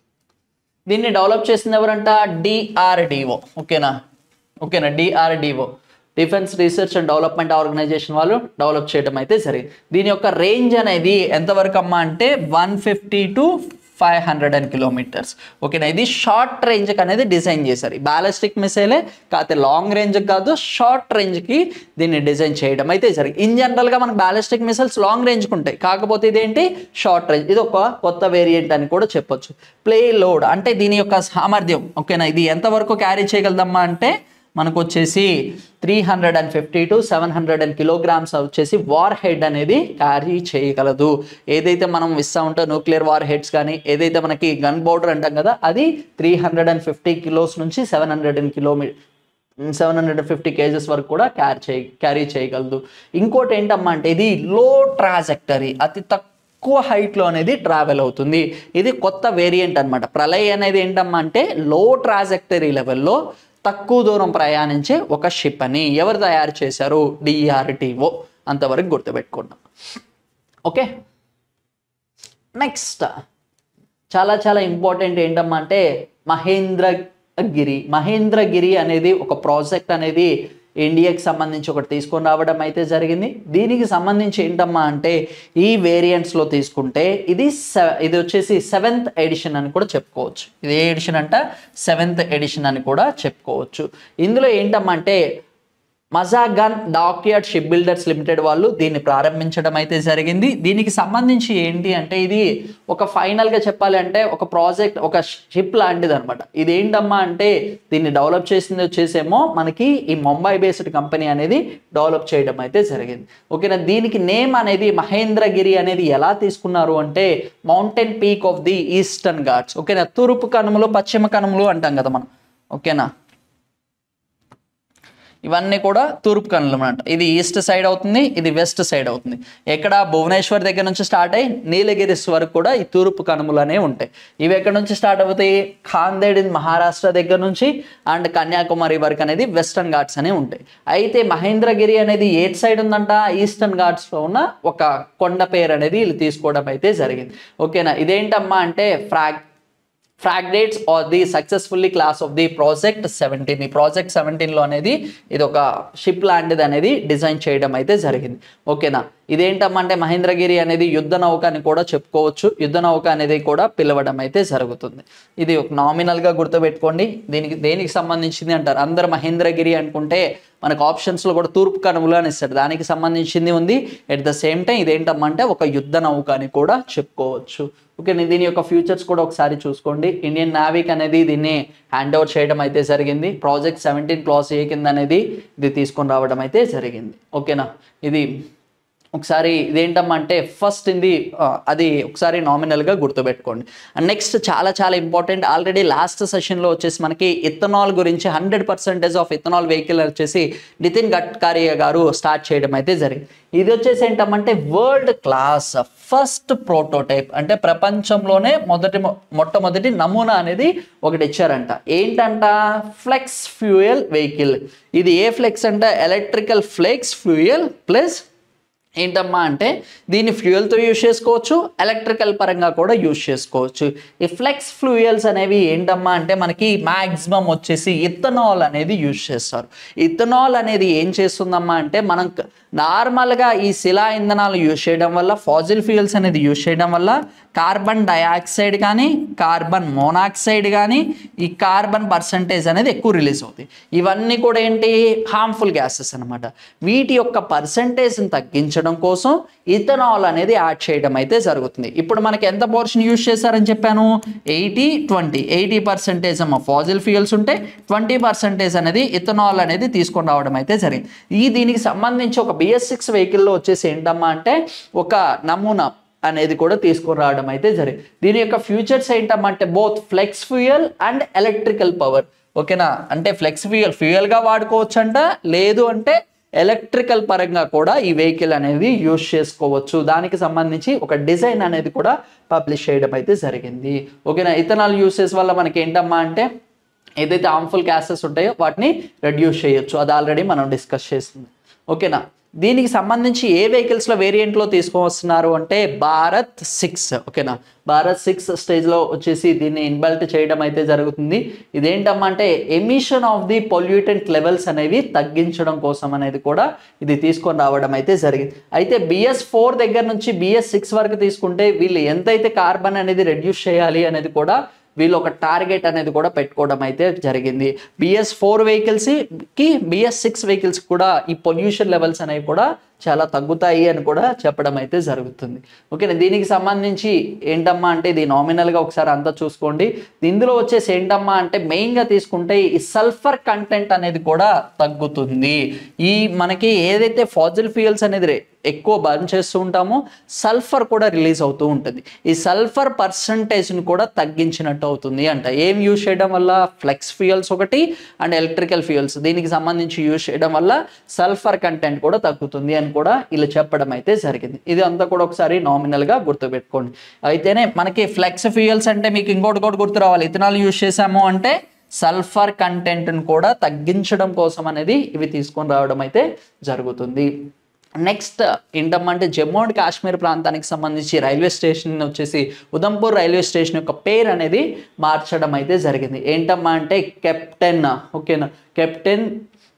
దీన్ని డెవలప్ చేసింది ఎవరంట డిఆర్డిఓ ఓకేనా ఓకేనా DRDO defence research and development organisation వాళ్ళు డెవలప్ చేయడం అయితే జరిగింది దీని యొక్క రేంజ్ అనేది ఎంతవరకు అమ్మా అంటే one fifty to five hundred and kilometres ఓకేనా ఇది షార్ట్ రేంజ్కి అనేది డిజైన్ చేశారు ఈ బాలిస్టిక్ మిసైలే కాకపోతే లాంగ్ రేంజ్కి కాదు షార్ట్ రేంజ్కి దీన్ని డిజైన్ చేయడం అయితే జరిగింది ఇన్ జనరల్గా మనకు బాలిస్టిక్ మిసైల్స్ లాంగ్ రేంజ్కి ఉంటాయి కాకపోతే ఇదేంటి షార్ట్ రేంజ్ ఇది ఒక కొత్త వేరియంట్ అని కూడా చెప్పొచ్చు ప్లే లోడ్ అంటే దీని యొక్క సామర్థ్యం ఓకేనా ఇది ఎంతవరకు క్యారీ చేయగలదమ్మా అంటే మనకు వచ్చేసి three hundred and fifty to seven hundred and kilograms వచ్చేసి వార్ హెడ్ అనేది క్యారీ చేయగలదు ఏదైతే మనం ఇస్తా ఉంటో న్యూక్లియర్ వార్ హెడ్స్ కానీ ఏదైతే మనకి గన్ బౌడర్ అంటాం కదా అది three hundred and fifty kilos నుంచి seven hundred and kilometre seven hundred fifty kgs వరకు కూడా క్యారీ చేయ క్యారీ చేయగలదు ఇంకోటి ఏంటమ్మా అంటే ఇది లో ట్రాజెక్టరీ అతి తక్కువ ఎక్కువ హైట్లో అనేది ట్రావెల్ అవుతుంది ఇది కొత్త వేరియంట్ అన్నమాట ప్రళయ్ అనేది ఏంటమ్మా అంటే లో ట్రాజెక్టరీ లెవెల్లో తక్కువ దూరం ప్రయాణించే ఒక షిప్ అని ఎవరు తయారు చేశారు డిఆర్టీఓ అంతవరకు గుర్తుపెట్టుకున్నాం ఓకే నెక్స్ట్ చాలా చాలా ఇంపార్టెంట్ ఏంటమ్మా అంటే మహేంద్రగిరి మహేంద్రగిరి అనేది ఒక ప్రాజెక్ట్ అనేది ఇండియాకి సంబంధించి ఒకటి తీసుకొని రావడం అయితే జరిగింది దీనికి సంబంధించి ఏంటమ్మా అంటే ఈ వేరియంట్స్లో తీసుకుంటే ఇది సె- ఇది వచ్చేసి సెవెంత్ ఎడిషన్ అని కూడా చెప్పుకోవచ్చు ఇది ఏ ఎడిషన్ అంట సెవెంత్ ఎడిషన్ అని కూడా చెప్పుకోవచ్చు ఇందులో ఏంటమ్మా అంటే Mazagon dockyard ship builders limited వాళ్ళు దీన్ని ప్రారంభించడం అయితే జరిగింది దీనికి సంబంధించి ఏంటి అంటే ఇది ఒక ఫైనల్గా చెప్పాలి అంటే ఒక ప్రాజెక్ట్ ఒక షిప్ లాంటిది అనమాట ఇది ఏంటమ్మా అంటే దీన్ని డెవలప్ చేసింది వచ్చేసేమో మనకి ఈ ముంబై బేస్డ్ కంపెనీ అనేది డెవలప్ చేయడం అయితే జరిగింది ఓకేనా దీనికి నేమ్ అనేది మహేంద్రగిరి అనేది ఎలా తీసుకున్నారు అంటే mountain peak of the Eastern Ghats ఓకేనా తూర్పు కనుమలు పశ్చిమ కనుమలు అంటాం కదా మనం ఓకేనా ఇవన్నీ కూడా తూర్పు కనులు అనమాట ఇది ఈస్ట్ సైడ్ అవుతుంది ఇది వెస్ట్ సైడ్ అవుతుంది ఎక్కడ భువనేశ్వర్ దగ్గర నుంచి స్టార్ట్ అయ్యి నీలగిరిస్ వరకు కూడా ఈ తూర్పు కనుమలు అనేవి ఉంటాయి ఇవి ఎక్కడ నుంచి స్టార్ట్ అవుతాయి ఖాందేడ్ ఇన్ మహారాష్ట్ర దగ్గర నుంచి అండ్ కన్యాకుమారి వరకు అనేది వెస్టర్న్ ఘాట్స్ అనేవి ఉంటాయి అయితే మహేంద్రగిరి అనేది ఏ సైడ్ ఉందంట ఈస్టర్న్ ఘాట్స్లో ఉన్న ఒక కొండ పేరు అనేది వీళ్ళు తీసుకోవడం అయితే జరిగింది ఓకేనా ఇదేంటమ్మా అంటే frog frigates are the successfully class of the project seventeen ఈ ప్రాజెక్ట్ సెవెంటీన్లో అనేది ఇది ఒక షిప్ లాంటిది అనేది డిజైన్ చేయడం అయితే జరిగింది ఓకేనా ఇదేంటమ్మంటే మహేంద్రగిరి అనేది యుద్ధ నౌక అని కూడా చెప్పుకోవచ్చు యుద్ధ నౌక అనేది కూడా పిలవడం అయితే జరుగుతుంది ఇది ఒక నామినల్గా గుర్తుపెట్టుకోండి దీనికి దేనికి సంబంధించింది అంటారు అందరు మహేంద్రగిరి అనుకుంటే మనకు ఆప్షన్స్లో కూడా తూర్పు కనుమలు అని ఇస్తారు దానికి సంబంధించింది ఉంది ఎట్ ద సేమ్ టైం ఇదేంటమ్మంటే ఒక యుద్ధ నౌక అని కూడా చెప్పుకోవచ్చు ఓకే దీని యొక్క ఫ్యూచర్స్ కూడా ఒకసారి చూసుకోండి ఇండియన్ నావిక్ అనేది దీన్ని హ్యాండ్ ఓవర్ చేయడం అయితే జరిగింది ప్రాజెక్ట్ సెవెంటీన్ క్లాస్ ఏ కింద అనేది ఇది తీసుకొని రావడం అయితే జరిగింది ఓకేనా ఇది ఒకసారి ఇదేంటమ్మా అంటే ఫస్ట్ ఇది ఆ, అది ఒకసారి నామినల్గా గుర్తుపెట్టుకోండి అండ్ నెక్స్ట్ చాలా చాలా ఇంపార్టెంట్ ఆల్రెడీ లాస్ట్ సెషన్లో వచ్చేసి మనకి ఇథనాల్ గురించి hundred percentage of ethanol vehicle వచ్చేసి నితిన్ గడ్కరీ గారు స్టార్ట్ చేయడం అయితే జరిగింది ఇది వచ్చేసి ఏంటమ్మంటే వరల్డ్ క్లాస్ ఫస్ట్ ప్రోటోటైప్ అంటే ప్రపంచంలోనే మొదటి మొ- మొట్టమొదటి నమూనా అనేది ఒకటి ఇచ్చారంట ఏంటంట ఫ్లెక్స్ ఫ్యూయల్ వెహికల్ ఇది ఏ ఫ్లెక్స్ అంటే ఎలక్ట్రికల్ ఫ్లెక్స్ ఫ్యూయల్ ప్లస్ ఏంటమ్మా అంటే దీన్ని ఫ్యూయల్తో యూజ్ చేసుకోవచ్చు ఎలక్ట్రికల్ పరంగా కూడా యూజ్ చేసుకోవచ్చు ఈ ఫ్లెక్స్ ఫ్లూయల్స్ అనేవి ఏంటమ్మా అంటే మనకి మ్యాక్సిమం వచ్చేసి ఇథనాల్ అనేది యూజ్ చేస్తారు ఇథనాల్ అనేది ఏం చేస్తుందమ్మా అంటే మనం క- నార్మల్గా ఈ శిలా ఇంధనాలు యూజ్ చేయడం వల్ల ఫాజిల్ ఫ్యూయల్స్ అనేది యూజ్ చేయడం వల్ల కార్బన్ డయాక్సైడ్ కానీ కార్బన్ మోనాక్సైడ్ కానీ ఈ కార్బన్ పర్సంటేజ్ అనేది ఎక్కువ రిలీజ్ అవుతాయి ఇవన్నీ కూడా ఏంటి హార్మ్ఫుల్ గ్యాసెస్ అన్నమాట వీటి యొక్క పర్సంటేజ్ని తగ్గించడం కోసం ఇథనాల్ అనేది యాడ్ చేయడం అయితే జరుగుతుంది ఇప్పుడు మనకి ఎంత పోర్షన్ యూజ్ చేశారని చెప్పాను ఎయిటీ ట్వంటీ ఎయిటీ పర్సెంటేజ్ అమ్మ ఫాజిల్ ఫ్యూయల్స్ ఉంటే ట్వంటీ పర్సెంటేజ్ అనేది ఇథనాల్ అనేది తీసుకొని రావడం అయితే జరిగింది ఈ దీనికి సంబంధించి ఒక బిఎస్ సిక్స్ వెహికల్లో వచ్చేసి ఏంటమ్మా అంటే ఒక నమూనా అనేది కూడా తీసుకొని రావడం అయితే జరిగింది దీని యొక్క ఫ్యూచర్స్ ఏంటమ్మా అంటే both flex fuel and electrical power ఓకేనా అంటే ఫ్లెక్స్ ఫ్యూయల్ ఫ్యూయల్గా వాడుకోవచ్చు అంట లేదు అంటే ఎలక్ట్రికల్ పరంగా కూడా ఈ వెహికల్ అనేది యూజ్ చేసుకోవచ్చు దానికి సంబంధించి ఒక డిజైన్ అనేది కూడా పబ్లిష్ చేయడం అయితే జరిగింది ఓకేనా ఇథనాల్ యూసెస్ వల్ల మనకి ఏంటమ్మా అంటే ఏదైతే హార్మ్ఫుల్ గ్యాసెస్ ఉంటాయో వాటిని రెడ్యూస్ చేయొచ్చు అది ఆల్రెడీ మనం డిస్కస్ చేస్తుంది ఓకేనా దీనికి సంబంధించి ఏ వెహికల్స్లో వేరియంట్లో తీసుకొస్తున్నారు అంటే భారత్ సిక్స్ ఓకేనా భారత్ సిక్స్ స్టేజ్లో వచ్చేసి దీన్ని ఇన్బల్ట్ చేయడం అయితే జరుగుతుంది ఇదేంటమ్మా అంటే emission of the pollutant levels అనేవి తగ్గించడం కోసం అనేది కూడా ఇది తీసుకొని రావడం అయితే జరిగింది అయితే బిఎస్ ఫోర్ దగ్గర నుంచి బిఎస్ సిక్స్ వరకు తీసుకుంటే వీళ్ళు ఎంతైతే కార్బన్ అనేది రెడ్యూస్ చేయాలి అనేది కూడా వీళ్ళు ఒక టార్గెట్ అనేది కూడా పెట్టుకోవడం అయితే జరిగింది బిఎస్ ఫోర్ వెహికల్స్కి బిఎస్ సిక్స్ వెహికల్స్ కూడా ఈ పొల్యూషన్ లెవెల్స్ అనేవి కూడా చాలా తగ్గుతాయి అని కూడా చెప్పడం అయితే జరుగుతుంది ఓకేనా దీనికి సంబంధించి ఏంటమ్మా అంటే ఇది నామినల్గా ఒకసారి అంతా చూసుకోండి ఇందులో వచ్చేసి ఏంటమ్మా అంటే మెయిన్గా తీసుకుంటే ఈ సల్ఫర్ కంటెంట్ అనేది కూడా తగ్గుతుంది ఈ మనకి ఏదైతే ఫాజిల్ ఫ్యూయల్స్ అనేది రే- ఎక్కువ బర్న్ చేస్తూ ఉంటామో సల్ఫర్ కూడా రిలీజ్ అవుతూ ఉంటుంది ఈ సల్ఫర్ పర్సంటేజ్ని కూడా తగ్గించినట్టు అవుతుంది అంట ఏం యూజ్ చేయడం వల్ల ఫ్లెక్స్ ఫ్యూయల్స్ ఒకటి అండ్ ఎలక్ట్రికల్ ఫ్యూయల్స్ దీనికి సంబంధించి యూజ్ చేయడం వల్ల సల్ఫర్ కంటెంట్ కూడా తగ్గుతుంది అని కూడా వీళ్ళు చెప్పడం అయితే జరిగింది ఇది అంతా కూడా ఒకసారి నామినల్గా గుర్తుపెట్టుకోండి అయితేనే మనకి ఫ్లెక్స్ ఫ్యూయల్స్ అంటే మీకు ఇంకోటి కూడా గుర్తు రావాలి ఇథనాల్ యూజ్ చేసాము అంటే సల్ఫర్ కంటెంట్ని కూడా తగ్గించడం కోసం అనేది ఇవి తీసుకొని రావడం అయితే జరుగుతుంది నెక్స్ట్ ఏంటమ్మంటే జమ్మూ అండ్ కాశ్మీర్ ప్రాంతానికి సంబంధించి రైల్వే స్టేషన్ వచ్చేసి ఉదంపూర్ రైల్వే స్టేషన్ యొక్క పేరు అనేది మార్చడం అయితే జరిగింది ఏంటమ్మా అంటే కెప్టెన్ ఓకేనా కెప్టెన్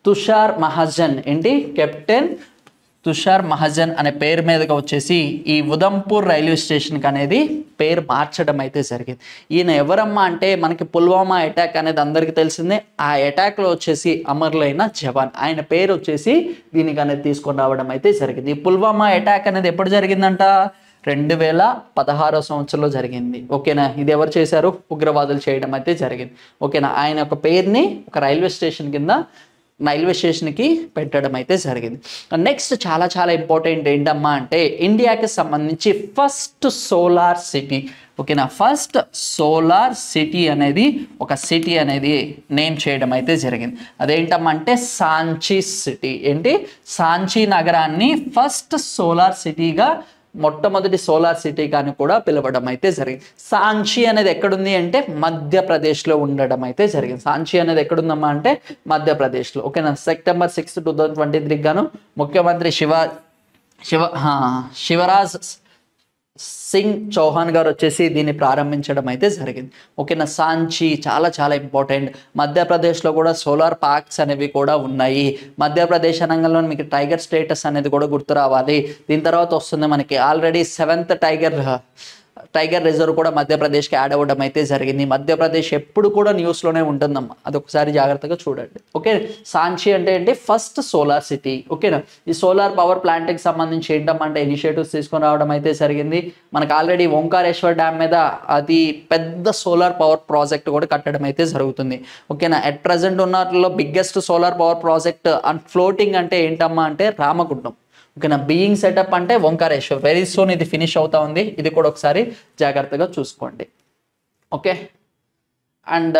తుషార్ మహాజన్ ఏంటి కెప్టెన్ తుషార్ మహాజన్ అనే పేరు మీదగా వచ్చేసి ఈ ఉదంపూర్ రైల్వే స్టేషన్కి అనేది పేరు మార్చడం అయితే జరిగింది ఈయన ఎవరమ్మా అంటే మనకి పుల్వామా అటాక్ అనేది అందరికీ తెలిసిందే ఆ అటాక్లో వచ్చేసి అమరులైన జవాన్ ఆయన పేరు వచ్చేసి దీనికి అనేది తీసుకొని రావడం అయితే జరిగింది ఈ పుల్వామా అటాక్ అనేది ఎప్పుడు జరిగిందంట రెండు వేల పదహారో సంవత్సరంలో జరిగింది ఓకేనా ఇది ఎవరు చేశారు ఉగ్రవాదులు చేయడం అయితే జరిగింది ఓకేనా ఆయన యొక్క పేరుని ఒక రైల్వే స్టేషన్ కింద రైల్వే స్టేషన్కి పెట్టడం అయితే జరిగింది నెక్స్ట్ చాలా చాలా ఇంపార్టెంట్ ఏంటమ్మా అంటే ఇండియాకి సంబంధించి ఫస్ట్ సోలార్ సిటీ ఓకేనా ఫస్ట్ సోలార్ సిటీ అనేది ఒక సిటీ అనేది నేమ్ చేయడం అయితే జరిగింది అదేంటమ్మా అంటే సాంచీ సిటీ ఏంటి సాంచీ నగరాన్ని ఫస్ట్ సోలార్ సిటీగా మొట్టమొదటి సోలార్ సిటీ కానీ కూడా పిలవడం అయితే జరిగింది సాంచి అనేది ఎక్కడుంది అంటే మధ్యప్రదేశ్లో ఉండడం అయితే జరిగింది సాంచి అనేది ఎక్కడుందమ్మా అంటే మధ్యప్రదేశ్లో ఓకేనా September sixth two thousand twenty three గాను ముఖ్యమంత్రి శివ శివ హా, శివరాజ్ సింగ్ చౌహాన్ గారు వచ్చేసి దీన్ని ప్రారంభించడం అయితే జరిగింది ఓకేనా సాంచి చాలా చాలా ఇంపార్టెంట్ మధ్యప్రదేశ్లో కూడా సోలార్ పార్క్స్ అనేవి కూడా ఉన్నాయి మధ్యప్రదేశ్ అనగానే మీకు టైగర్ స్టేటస్ అనేది కూడా గుర్తు రావాలి దీని తర్వాత వస్తుంది మనకి already seventh tiger tiger reserve కూడా మధ్యప్రదేశ్కి యాడ్ అవ్వడం అయితే జరిగింది మధ్యప్రదేశ్ ఎప్పుడు కూడా న్యూస్లోనే ఉంటుందమ్మా అదొకసారి జాగ్రత్తగా చూడండి ఓకే సాంచి అంటే ఏంటి ఫస్ట్ సోలార్ సిటీ ఓకేనా ఈ సోలార్ పవర్ ప్లాంట్కి సంబంధించి ఏంటమ్మా అంటే ఇనిషియేటివ్స్ తీసుకొని రావడం అయితే జరిగింది మనకు ఆల్రెడీ ఓంకారేశ్వర్ డ్యామ్ మీద అది పెద్ద సోలార్ పవర్ ప్రాజెక్ట్ కూడా కట్టడం అయితే జరుగుతుంది ఓకేనా అట్ ప్రజెంట్ ఉన్నట్లో biggest solar power project and floating అంటే ఏంటమ్మా అంటే రామగుండం ఓకేనా బీయింగ్ సెటప్ అంటే ఓంకారేశ్వర్ వెరీ సోన్ ఇది ఫినిష్ అవుతా ఉంది ఇది కూడా ఒకసారి జాగ్రత్తగా చూసుకోండి ఓకే అండ్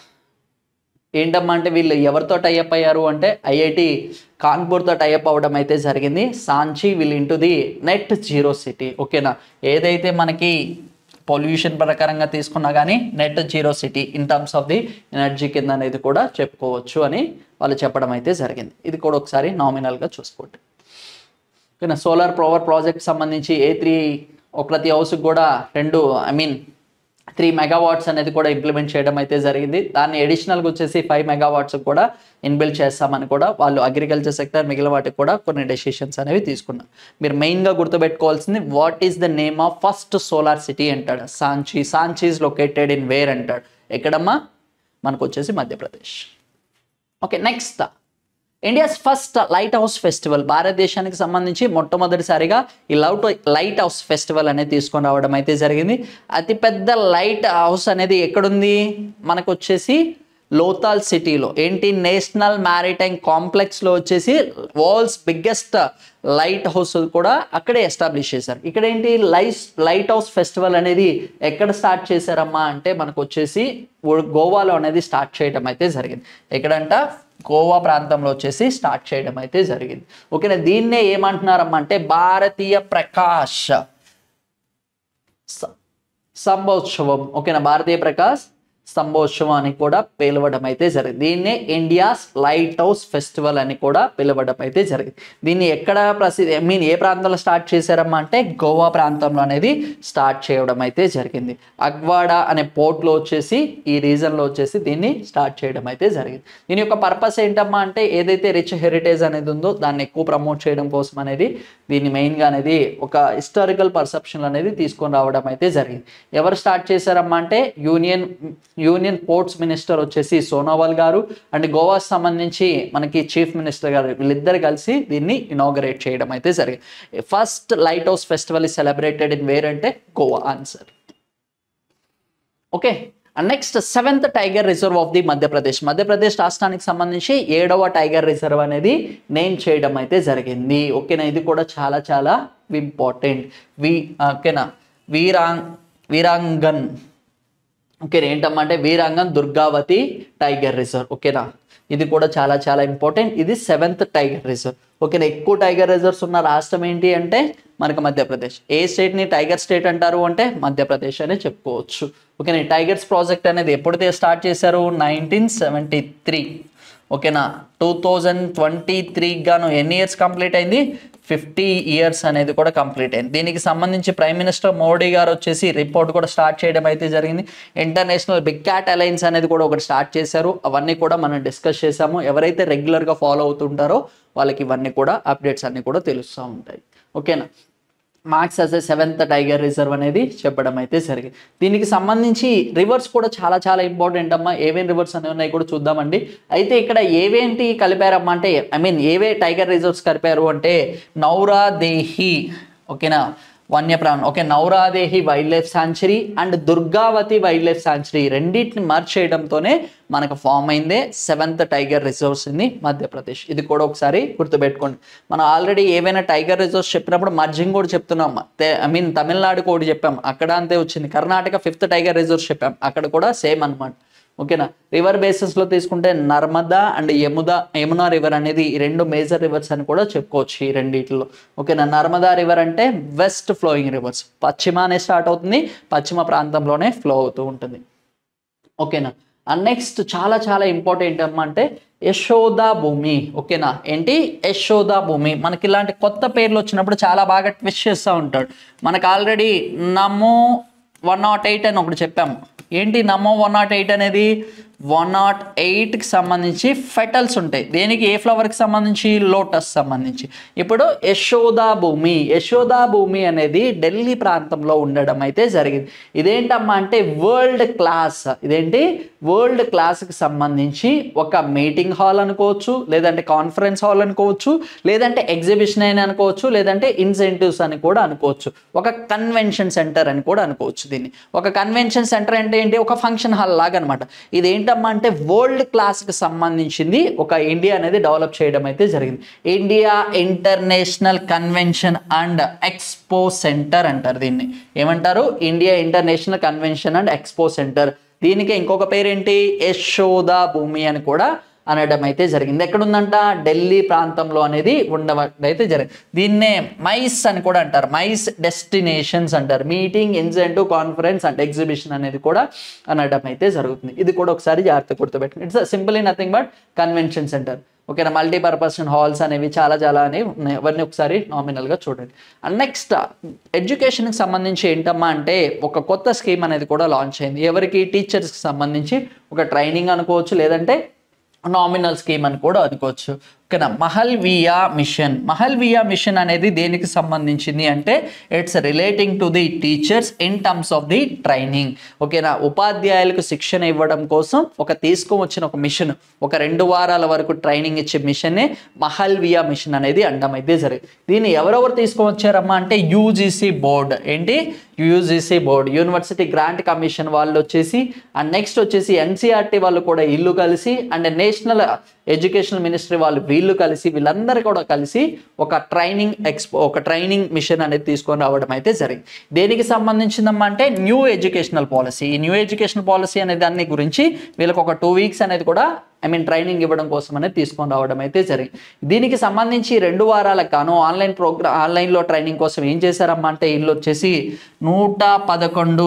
ఏంటమ్మా అంటే వీళ్ళు ఎవరితో టైఅప్ అయ్యారు అంటే ఐఐటి కాన్పూర్తో టైఅప్ అవ్వడం అయితే జరిగింది Sanchi will into the net zero city ఓకేనా ఏదైతే మనకి పొల్యూషన్ ప్రకారంగా తీసుకున్నా కానీ net zero city in terms of the energy కింద అనేది కూడా చెప్పుకోవచ్చు అని వాళ్ళు చెప్పడం అయితే జరిగింది ఇది కూడా ఒకసారి నామినల్గా చూసుకోండి ఓకేనా సోలార్ పవర్ ప్రాజెక్ట్ సంబంధించి ఏ త్రీ ఒక ప్రతి హౌస్కి కూడా రెండు ఐ మీన్ త్రీ మెగావాట్స్ అనేది కూడా ఇంప్లిమెంట్ చేయడం అయితే జరిగింది దాన్ని అడిషనల్గా వచ్చేసి ఫైవ్ మెగావాట్స్ కూడా ఇన్బిల్డ్ చేస్తామని కూడా వాళ్ళు అగ్రికల్చర్ సెక్టర్ మిగిలిన వాటికి కూడా కొన్ని డెసిషన్స్ అనేవి తీసుకున్నారు మీరు మెయిన్గా గుర్తుపెట్టుకోవాల్సింది what is the name of first solar city అంటాడు Sanchi Sanchi is located in where అంటాడు ఎక్కడమ్మా మనకు వచ్చేసి Madhya Pradesh okay next India's first lighthouse festival భారతదేశానికి సంబంధించి మొట్టమొదటిసారిగా ఈ లౌట్ లైట్ హౌస్ ఫెస్టివల్ అనేది తీసుకొని రావడం అయితే జరిగింది అతిపెద్ద లైట్ హౌస్ అనేది ఎక్కడుంది మనకు వచ్చేసి లోతాల్ సిటీలో ఏంటి నేషనల్ మ్యారిటైమ్ కాంప్లెక్స్లో వచ్చేసి వరల్డ్స్ బిగ్గెస్ట్ లైట్ హౌస్ కూడా అక్కడే ఎస్టాబ్లిష్ చేశారు ఇక్కడ ఏంటి లైట్ లైట్ హౌస్ ఫెస్టివల్ అనేది ఎక్కడ స్టార్ట్ చేశారమ్మా అంటే మనకు వచ్చేసి గో- గోవాలో అనేది స్టార్ట్ చేయడం అయితే జరిగింది ఎక్కడంట గోవా ప్రాంతంలో వచ్చేసి స్టార్ట్ చేయడం అయితే జరిగింది ఓకేనా దీన్నే ఏమంటున్నారమ్మా అంటే భారతీయ ప్రకాష్ స- స్తంభోత్సవం ఓకేనా భారతీయ ప్రకాష్ స్తంభోత్సవం అని కూడా పిలవడం అయితే జరిగింది దీన్నే ఇండియాస్ లైట్ హౌస్ ఫెస్టివల్ అని కూడా పిలవడం అయితే జరిగింది దీన్ని ఎక్కడ ప్రసిద్ధి ఐ మీన్ ఏ ప్రాంతంలో స్టార్ట్ చేశారమ్మా అంటే గోవా ప్రాంతంలో అనేది స్టార్ట్ చేయడం అయితే జరిగింది అగ్వాడా అనే పోర్ట్లో వచ్చేసి ఈ రీజన్లో వచ్చేసి దీన్ని స్టార్ట్ చేయడం అయితే జరిగింది దీని యొక్క పర్పస్ ఏంటమ్మా అంటే ఏదైతే రిచ్ హెరిటేజ్ అనేది ఉందో దాన్ని ఎక్కువ ప్రమోట్ చేయడం కోసం అనేది దీన్ని మెయిన్గా అనేది ఒక హిస్టారికల్ పర్సెప్షన్ అనేది తీసుకొని రావడం అయితే జరిగింది ఎవరు స్టార్ట్ చేశారమ్మా అంటే యూనియన్ యూనియన్ పోర్ట్స్ మినిస్టర్ వచ్చేసి సోనోవాల్ గారు అండ్ గోవా సంబంధించి మనకి చీఫ్ మినిస్టర్ గారు వీళ్ళిద్దరు కలిసి దీన్ని ఇనాగరేట్ చేయడం అయితే జరిగింది first lighthouse festival is celebrated in where అంటే Goa answer okay next seventh tiger reserve of the Madhya Pradesh Madhya Pradesh రాష్ట్రానికి సంబంధించి ఏడవ టైగర్ రిజర్వ్ అనేది నేమ్ చేయడం అయితే జరిగింది ఓకేనా ఇది కూడా చాలా చాలా ఇంపార్టెంట్ వి ఓకేనా వీరాంగ్ వీరాంగన్ ఓకే ఏంటమ్మా అంటే వీరాంగన్ దుర్గావతి టైగర్ రిజర్వ్ ఓకేనా ఇది కూడా చాలా చాలా ఇంపార్టెంట్ ఇది సెవెంత్ టైగర్ రిజర్వ్ ఓకేనా ఎక్కువ టైగర్ రిజర్వ్స్ ఉన్న రాష్ట్రం ఏంటి అంటే మనకు మధ్యప్రదేశ్ ఏ స్టేట్ని టైగర్ స్టేట్ అంటారు అంటే మధ్యప్రదేశ్ అనే చెప్పుకోవచ్చు ఓకేనా ఈ టైగర్స్ ప్రాజెక్ట్ అనేది ఎప్పుడైతే స్టార్ట్ చేశారు నైన్టీన్ సెవెంటీ త్రీ ఓకేనా టూ థౌజండ్ ట్వంటీ త్రీకి గాను ఎన్ని ఇయర్స్ కంప్లీట్ అయింది ఫిఫ్టీ ఇయర్స్ అనేది కూడా కంప్లీట్ అయింది దీనికి సంబంధించి ప్రైమ్ మినిస్టర్ మోడీ గారు వచ్చేసి రిపోర్ట్ కూడా స్టార్ట్ చేయడం అయితే జరిగింది ఇంటర్నేషనల్ బిగ్ క్యాట్ అలయన్స్ అనేది కూడా ఒకటి స్టార్ట్ చేశారు అవన్నీ కూడా మనం డిస్కస్ చేసాము ఎవరైతే రెగ్యులర్గా ఫాలో అవుతుంటారో వాళ్ళకి ఇవన్నీ కూడా అప్డేట్స్ అన్నీ కూడా తెలుస్తూ ఉంటాయి ఓకేనా marks as a seventh tiger reserve అనేది చెప్పడం అయితే జరిగింది దీనికి సంబంధించి రివర్స్ కూడా చాలా చాలా ఇంపార్టెంట్ అమ్మా ఏవేం రివర్స్ అనేవి ఉన్నాయి కూడా చూద్దామండి అయితే ఇక్కడ ఏవేంటి కలిపారమ్మా అంటే ఐ మీన్ ఏవే టైగర్ రిజర్వ్స్ కలిపారు అంటే నౌరా దేహి ఓకేనా వన్యప్రాణం okay Nauradehi wildlife sanctuary and Durgavati wildlife sanctuary రెండింటిని మర్చ్ చేయడంతోనే మనకు ఫామ్ అయిందే seventh tiger reserves in Madhya Pradesh ఇది కూడా ఒకసారి గుర్తుపెట్టుకోండి మనం ఆల్రెడీ ఏవైనా టైగర్ రిజర్వ్స్ చెప్పినప్పుడు మర్జింగ్ కూడా చెప్తున్నాం ఐ మీన్ తమిళనాడు కూడా చెప్పాం అక్కడ అంతే వచ్చింది కర్ణాటక ఫిఫ్త్ టైగర్ రిజర్వ్స్ చెప్పాం అక్కడ కూడా సేమ్ అన్నమాట ఓకేనా రివర్ బేసిస్లో తీసుకుంటే నర్మదా అండ్ యముదా యమునా రివర్ అనేది ఈ రెండు మేజర్ రివర్స్ అని కూడా చెప్పుకోవచ్చు ఈ రెండిట్లో ఓకేనా నర్మదా రివర్ అంటే వెస్ట్ ఫ్లోయింగ్ రివర్స్ పశ్చిమానే స్టార్ట్ అవుతుంది పశ్చిమ ప్రాంతంలోనే ఫ్లో అవుతూ ఉంటుంది ఓకేనా అండ్ నెక్స్ట్ చాలా చాలా ఇంపార్టెంట్ ఏమంటే యశోదా భూమి ఓకేనా ఏంటి యశోదా భూమి మనకి ఇలాంటి కొత్త పేర్లు వచ్చినప్పుడు చాలా బాగా ట్విస్ట్ చేస్తూ ఉంటాడు మనకు ఆల్రెడీ నమో వన్ నాట్ ఎయిట్ అని ఒకటి చెప్పాము ఏంటి నమో వన్ నాట్ ఎయిట్ అనేది వన్ నాట్ ఎయిట్కి సంబంధించి ఫెటల్స్ ఉంటాయి దేనికి ఏ ఫ్లవర్కి సంబంధించి లోటస్ సంబంధించి ఇప్పుడు యశోదా భూమి యశోదా భూమి అనేది ఢిల్లీ ప్రాంతంలో ఉండడం అయితే జరిగింది ఇదేంటమ్మా అంటే వరల్డ్ క్లాస్ ఇదేంటి వరల్డ్ క్లాస్కి సంబంధించి ఒక మీటింగ్ హాల్ అనుకోవచ్చు లేదంటే కాన్ఫరెన్స్ హాల్ అనుకోవచ్చు లేదంటే ఎగ్జిబిషన్ అయినా అనుకోవచ్చు లేదంటే ఇన్సెంటివ్స్ అని కూడా అనుకోవచ్చు ఒక కన్వెన్షన్ సెంటర్ అని కూడా అనుకోవచ్చు దీన్ని ఒక కన్వెన్షన్ సెంటర్ అంటే ఏంటి ఒక ఫంక్షన్ హాల్ లాగా అనమాట ఇది ఏంటమ్మా అంటే వరల్డ్ క్లాస్కి సంబంధించింది ఒక ఇండియా అనేది డెవలప్ చేయడం అయితే జరిగింది India international convention and expo centre అంటారు దీన్ని ఏమంటారు India international convention and expo centre దీనికి ఇంకొక పేరేంటి యశోదా భూమి అని కూడా అనడం అయితే జరిగింది ఎక్కడుందంట ఢిల్లీ ప్రాంతంలో అనేది ఉండడం అయితే జరిగింది దీన్నే మైస్ అని కూడా అంటారు మైస్ డెస్టినేషన్స్ అంటారు meeting incentive conference and exhibition అనేది కూడా అనడం అయితే జరుగుతుంది ఇది కూడా ఒకసారి జాగ్రత్త గుర్తుపెట్టండి it's simply nothing but convention centre ఓకేనా మల్టీపర్పస్ హాల్స్ అనేవి చాలా చాలా అనేవి ఉన్నాయి అవన్నీ ఒకసారి నామినల్గా చూడండి అండ్ నెక్స్ట్ ఎడ్యుకేషన్కి సంబంధించి ఏంటమ్మా అంటే ఒక కొత్త స్కీమ్ అనేది కూడా లాంచ్ అయింది ఎవరికి టీచర్స్కి సంబంధించి ఒక ట్రైనింగ్ అనుకోవచ్చు లేదంటే నామినల్ స్కీమ్ అని కూడా అనుకోవచ్చు ఓకేనా మహల్వియా మిషన్ మహల్వియా మిషన్ అనేది దేనికి సంబంధించింది అంటే it's relating to the teachers in terms of the training ఓకేనా ఉపాధ్యాయులకు శిక్షణ ఇవ్వడం కోసం ఒక తీసుకువచ్చిన ఒక మిషన్ ఒక రెండు వారాల వరకు ట్రైనింగ్ ఇచ్చే మిషనే మహల్వియా మిషన్ అనేది అండం అయితే జరిగింది దీన్ని ఎవరెవరు తీసుకువచ్చారమ్మా అంటే యూజీసీ బోర్డ్ ఏంటి UGC board university grant commission వాళ్ళు వచ్చేసి అండ్ నెక్స్ట్ వచ్చేసి ఎన్సీఆర్టీ వాళ్ళు కూడా ఇల్లు కలిసి అండ్ నేషనల్ ఎడ్యుకేషన్ మినిస్ట్రీ వాళ్ళు వీళ్ళు కలిసి వీళ్ళందరూ కూడా కలిసి ఒక ట్రైనింగ్ ఎక్స్పో ఒక ట్రైనింగ్ మిషన్ అనేది తీసుకొని రావడం అయితే జరిగింది దేనికి సంబంధించిందమ్మా అంటే న్యూ ఎడ్యుకేషనల్ పాలసీ ఈ న్యూ ఎడ్యుకేషన్ పాలసీ అనే దాని గురించి వీళ్ళకి ఒక టూ వీక్స్ అనేది కూడా ఐ మీన్ ట్రైనింగ్ ఇవ్వడం కోసం అనేది తీసుకొని రావడం అయితే జరిగింది దీనికి సంబంధించి రెండు వారాలకు గాను ఆన్లైన్ ప్రోగ్రామ్ ఆన్లైన్లో ట్రైనింగ్ కోసం ఏం చేశారమ్మా అంటే వీళ్ళు వచ్చేసి నూట పదకొండు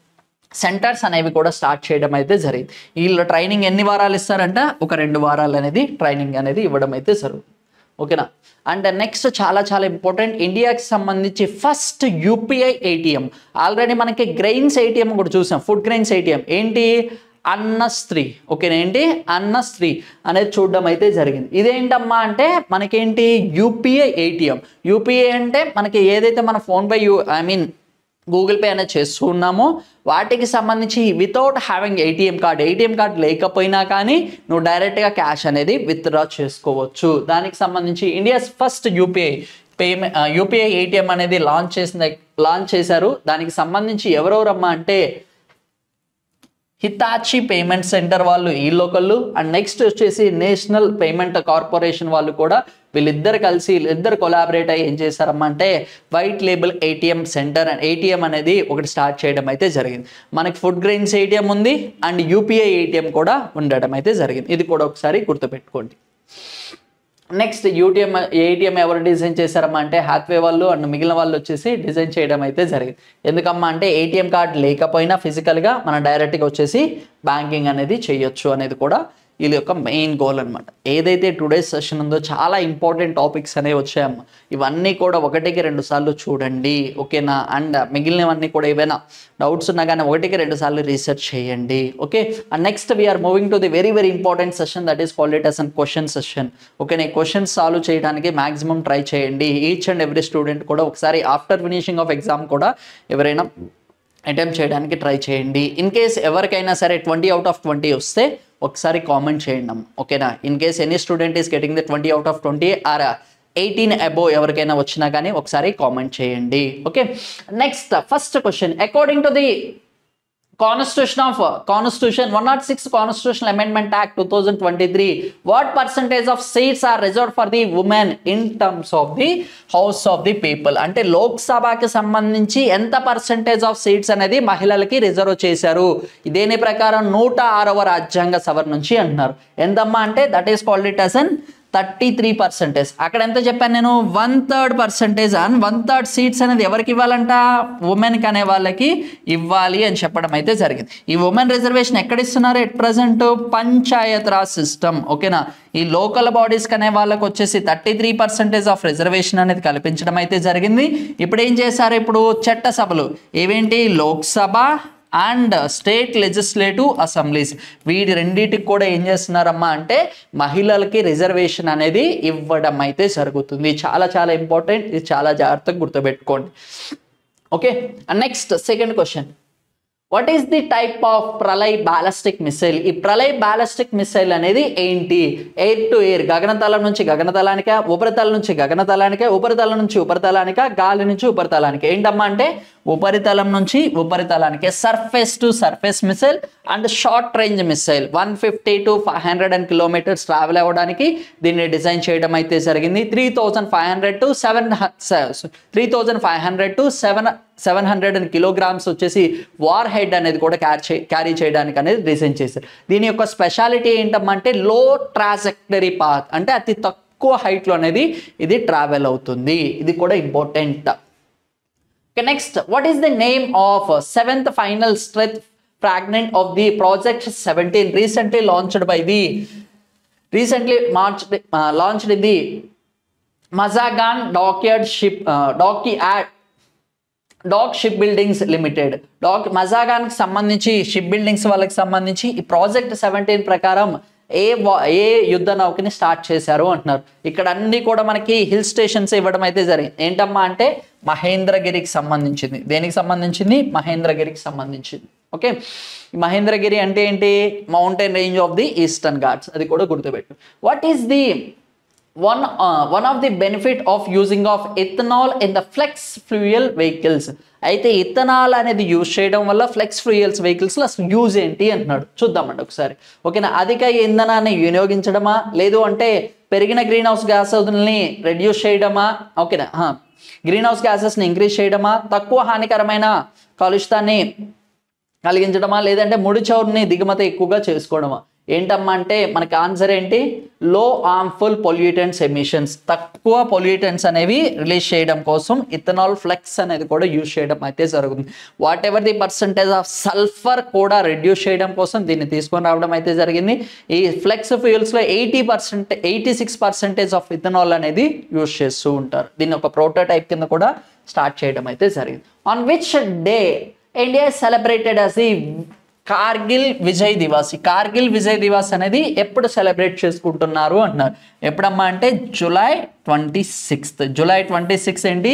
సెంటర్స్ అనేవి కూడా స్టార్ట్ చేయడం అయితే జరిగింది వీళ్ళు ట్రైనింగ్ ఎన్ని వారాలు ఇస్తారంట ఒక రెండు వారాలు అనేది ట్రైనింగ్ అనేది ఇవ్వడం అయితే జరుగుతుంది ఓకేనా అండ్ నెక్స్ట్ చాలా చాలా ఇంపార్టెంట్ ఇండియాకి సంబంధించి ఫస్ట్ యూపీఐ ఏటీఎం ఆల్రెడీ మనకి గ్రెయిన్స్ ఏటీఎం కూడా చూసాం ఫుడ్ గ్రెయిన్స్ ఏటీఎం ఏంటి అన్నస్త్రీ ఓకేనా ఏంటి అన్నస్త్రీ అనేది చూడడం అయితే జరిగింది ఇదేంటమ్మా అంటే మనకేంటి యూపీఐ ఏటీఎం యూపీఐ అంటే మనకి ఏదైతే మన PhonePe U I mean Google Pay అనేది చేస్తున్నామో వాటికి సంబంధించి without having ATM card ATM card లేకపోయినా కానీ నువ్వు డైరెక్ట్గా క్యాష్ అనేది విత్డ్రా చేసుకోవచ్చు దానికి సంబంధించి India's first UPI payment UPI ATM అనేది లాంచ్ చేసిన లాంచ్ చేశారు దానికి సంబంధించి ఎవరెవరమ్మా అంటే హితాచి పేమెంట్ సెంటర్ వాళ్ళు ఈ లోకళ్ళు అండ్ నెక్స్ట్ వచ్చేసి నేషనల్ పేమెంట్ కార్పొరేషన్ వాళ్ళు కూడా వీళ్ళిద్దరు కలిసి వీళ్ళిద్దరు కొలాబరేట్ అయ్యి ఏం చేశారమ్మా అంటే white label ATM centre and ATM అనేది ఒకటి స్టార్ట్ చేయడం అయితే జరిగింది మనకి ఫుడ్ గ్రెయిన్స్ ఏటీఎం ఉంది అండ్ యూపీఐ ఏటీఎం కూడా ఉండడం అయితే జరిగింది ఇది కూడా ఒకసారి గుర్తుపెట్టుకోండి నెక్స్ట్ యూటీఎం ఏటీఎం ఎవరు డిజైన్ చేశారమ్మా అంటే హ్యాత్వే వాళ్ళు అండ్ మిగిలిన వాళ్ళు వచ్చేసి డిజైన్ చేయడం అయితే జరిగింది ఎందుకమ్మా అంటే ఏటీఎం కార్డ్ లేకపోయినా ఫిజికల్గా మనం డైరెక్ట్గా వచ్చేసి బ్యాంకింగ్ అనేది చేయొచ్చు అనేది కూడా వీళ్ళ యొక్క మెయిన్ గోల్ అనమాట ఏదైతే టుడేస్ సెషన్ ఉందో చాలా ఇంపార్టెంట్ టాపిక్స్ అనేవి వచ్చాయమ్మా ఇవన్నీ కూడా ఒకటికి రెండు సార్లు చూడండి ఓకేనా అండ్ మిగిలినవన్నీ కూడా ఏవైనా డౌట్స్ ఉన్నా కానీ ఒకటికి రెండు సార్లు రీసెర్చ్ చేయండి okay and next we are moving to the very very important session that is called it as an question session okay ఈ క్వశ్చన్స్ సాల్వ్ చేయడానికి మాక్సిమం ట్రై చేయండి ఈచ్ అండ్ ఎవ్రీ స్టూడెంట్ కూడా ఒకసారి ఆఫ్టర్ ఫినిషింగ్ ఆఫ్ ఎగ్జామ్ కూడా ఎవరైనా attempt చేయడానికి try చేయండి in case ఎవరికైనా సరే ట్వంటీ అవుట్ ఆఫ్ ట్వంటీ వస్తే ఒకసారి కామెంట్ చేయండి అమ్మ ఓకేనా in case any student is getting the twenty out of twenty or eighteen above ఎవరికైనా వచ్చినా కానీ ఒకసారి కామెంట్ చేయండి okay next first question according to the constitution of constitution one naught six constitution amendment act two thousand twenty three what percentage of seats are reserve for the women in terms of the house of the people అంటే లోక్సభకి సంబంధించి ఎంత percentage of seats అనేది మహిళలకి reserve చేశారు దేని ప్రకారం నూట ఆరవ రాజ్యాంగ సభ నుంచి అంటున్నారు ఎంతమ్మా అంటే that is called it as an thirty three percentage అక్కడ ఎంత చెప్పాను నేను one third percentage and one third seats అనేది ఎవరికి ఇవ్వాలంట ఉమెన్కి అనే వాళ్ళకి ఇవ్వాలి అని చెప్పడం అయితే జరిగింది ఈ ఉమెన్ రిజర్వేషన్ ఎక్కడ ఇస్తున్నారు at present Panchayat Raj system ఓకేనా ఈ లోకల్ బాడీస్కి అనే వాళ్ళకి వచ్చేసి thirty three percentage of reservation అనేది కల్పించడం అయితే జరిగింది ఇప్పుడు ఏం చేశారు ఇప్పుడు చట్టసభలు ఏవేంటి Lok Sabha and state legislative assemblies వీటి రెండింటికి కూడా ఏం చేస్తున్నారమ్మా అంటే మహిళలకి రిజర్వేషన్ అనేది ఇవ్వడం అయితే జరుగుతుంది చాలా చాలా ఇంపార్టెంట్ ఇది చాలా జాగ్రత్తగా గుర్తుపెట్టుకోండి okay next second question what is the type of Pralay ballistic missile ఈ ప్రళయ్ బ్యాలస్టిక్ మిసైల్ అనేది ఏంటి ఎయిర్ టు ఎయిర్ గగనతలం నుంచి గగనతలానిక ఉపరితలం నుంచి గగనతలానిక ఉపరితలం నుంచి ఉపరితలానిక గాలి నుంచి ఉపరితలానికి ఏంటమ్మా అంటే ఉపరితలం నుంచి ఉపరితలానికి surface to surface missile and short range missile one fifty to five hundred and kilometres travel అవ్వడానికి దీన్ని డిజైన్ చేయడం అయితే జరిగింది three thousand five hundred to seven three thousand five hundred to seven seven hundred and kilograms వచ్చేసి warhead అనేది కూడా carry చే carry చేయడానికి అనేది డిజైన్ చేశారు దీని యొక్క స్పెషాలిటీ ఏంటమ్మంటే లో ట్రాజెక్టరీ పాత్ అంటే అతి తక్కువ హైట్లో అనేది ఇది ట్రావెల్ అవుతుంది ఇది కూడా important Okay, next, what is the name of uh, seventh final strength fragment of the project 17 recently launched by the recently marched, uh, launched in the Mazagan Dockyard ship uh, Dockyard dock ship buildings limited dock మజాగాన్కి సంబంధించి ship buildings వాళ్ళకి సంబంధించి ఈ project seventeen ప్రకారం ఏ వా- ఏ యుద్ధ నౌకని start చేశారు అంటున్నారు ఇక్కడ అన్ని కూడా మనకి హిల్ స్టేషన్స్ ఇవ్వడం అయితే జరిగింది ఏంటమ్మా అంటే మహేంద్రగిరికి సంబంధించింది దేనికి సంబంధించింది మహేంద్రగిరికి సంబంధించింది ఓకే ఈ మహేంద్రగిరి అంటే ఏంటి mountain range of the Eastern Ghats అది కూడా గుర్తుపెట్టు what is the one uh, one of the benefit of using of ethanol in the flex fuel vehicles అయితే ఇథనాల్ అనేది యూజ్ చేయడం వల్ల ఫ్లెక్స్ ఫ్యూయల్స్ వెహికల్స్లో అసలు యూజ్ ఏంటి అంటున్నాడు చూద్దామండి ఒకసారి ఓకేనా అధిక ఇంధనాన్ని వినియోగించడమా లేదు అంటే పెరిగిన గ్రీన్ హౌస్ గ్యాసెస్ని రెడ్యూస్ చేయడమా ఓకేనా గ్రీన్ హౌస్ గ్యాసెస్ని ఇంక్రీజ్ చేయడమా తక్కువ హానికరమైన కాలుష్యాన్ని కలిగించడమా లేదంటే ముడి చౌరుని దిగుమతి ఎక్కువగా చేసుకోవడమా ఏంటమ్మా అంటే మనకి ఆన్సర్ ఏంటి లో హార్మ్ఫుల్ పొల్యూటెంట్స్ ఎమిషన్స్ తక్కువ పొల్యూటెంట్స్ అనేవి రిలీజ్ చేయడం కోసం ఇథనాల్ ఫ్లెక్స్ అనేది కూడా యూజ్ చేయడం అయితే జరుగుతుంది whatever the percentage of sulphur కూడా రెడ్యూస్ చేయడం కోసం దీన్ని తీసుకొని రావడం అయితే జరిగింది ఈ ఫ్లెక్స్ ఫ్యూయల్స్లో eighty percent eighty six percentage of ethanol అనేది యూజ్ చేస్తూ ఉంటారు దీన్ని ఒక ప్రోటోటైప్ కింద కూడా స్టార్ట్ చేయడం అయితే జరిగింది on which day India celebrated as the Kargil Vijay Diwas ఈ కార్గిల్ విజయ్ దివాస్ అనేది ఎప్పుడు సెలబ్రేట్ చేసుకుంటున్నారు అంటున్నారు ఎప్పుడమ్మా అంటే July twenty sixth July twenty sixth ఏంటి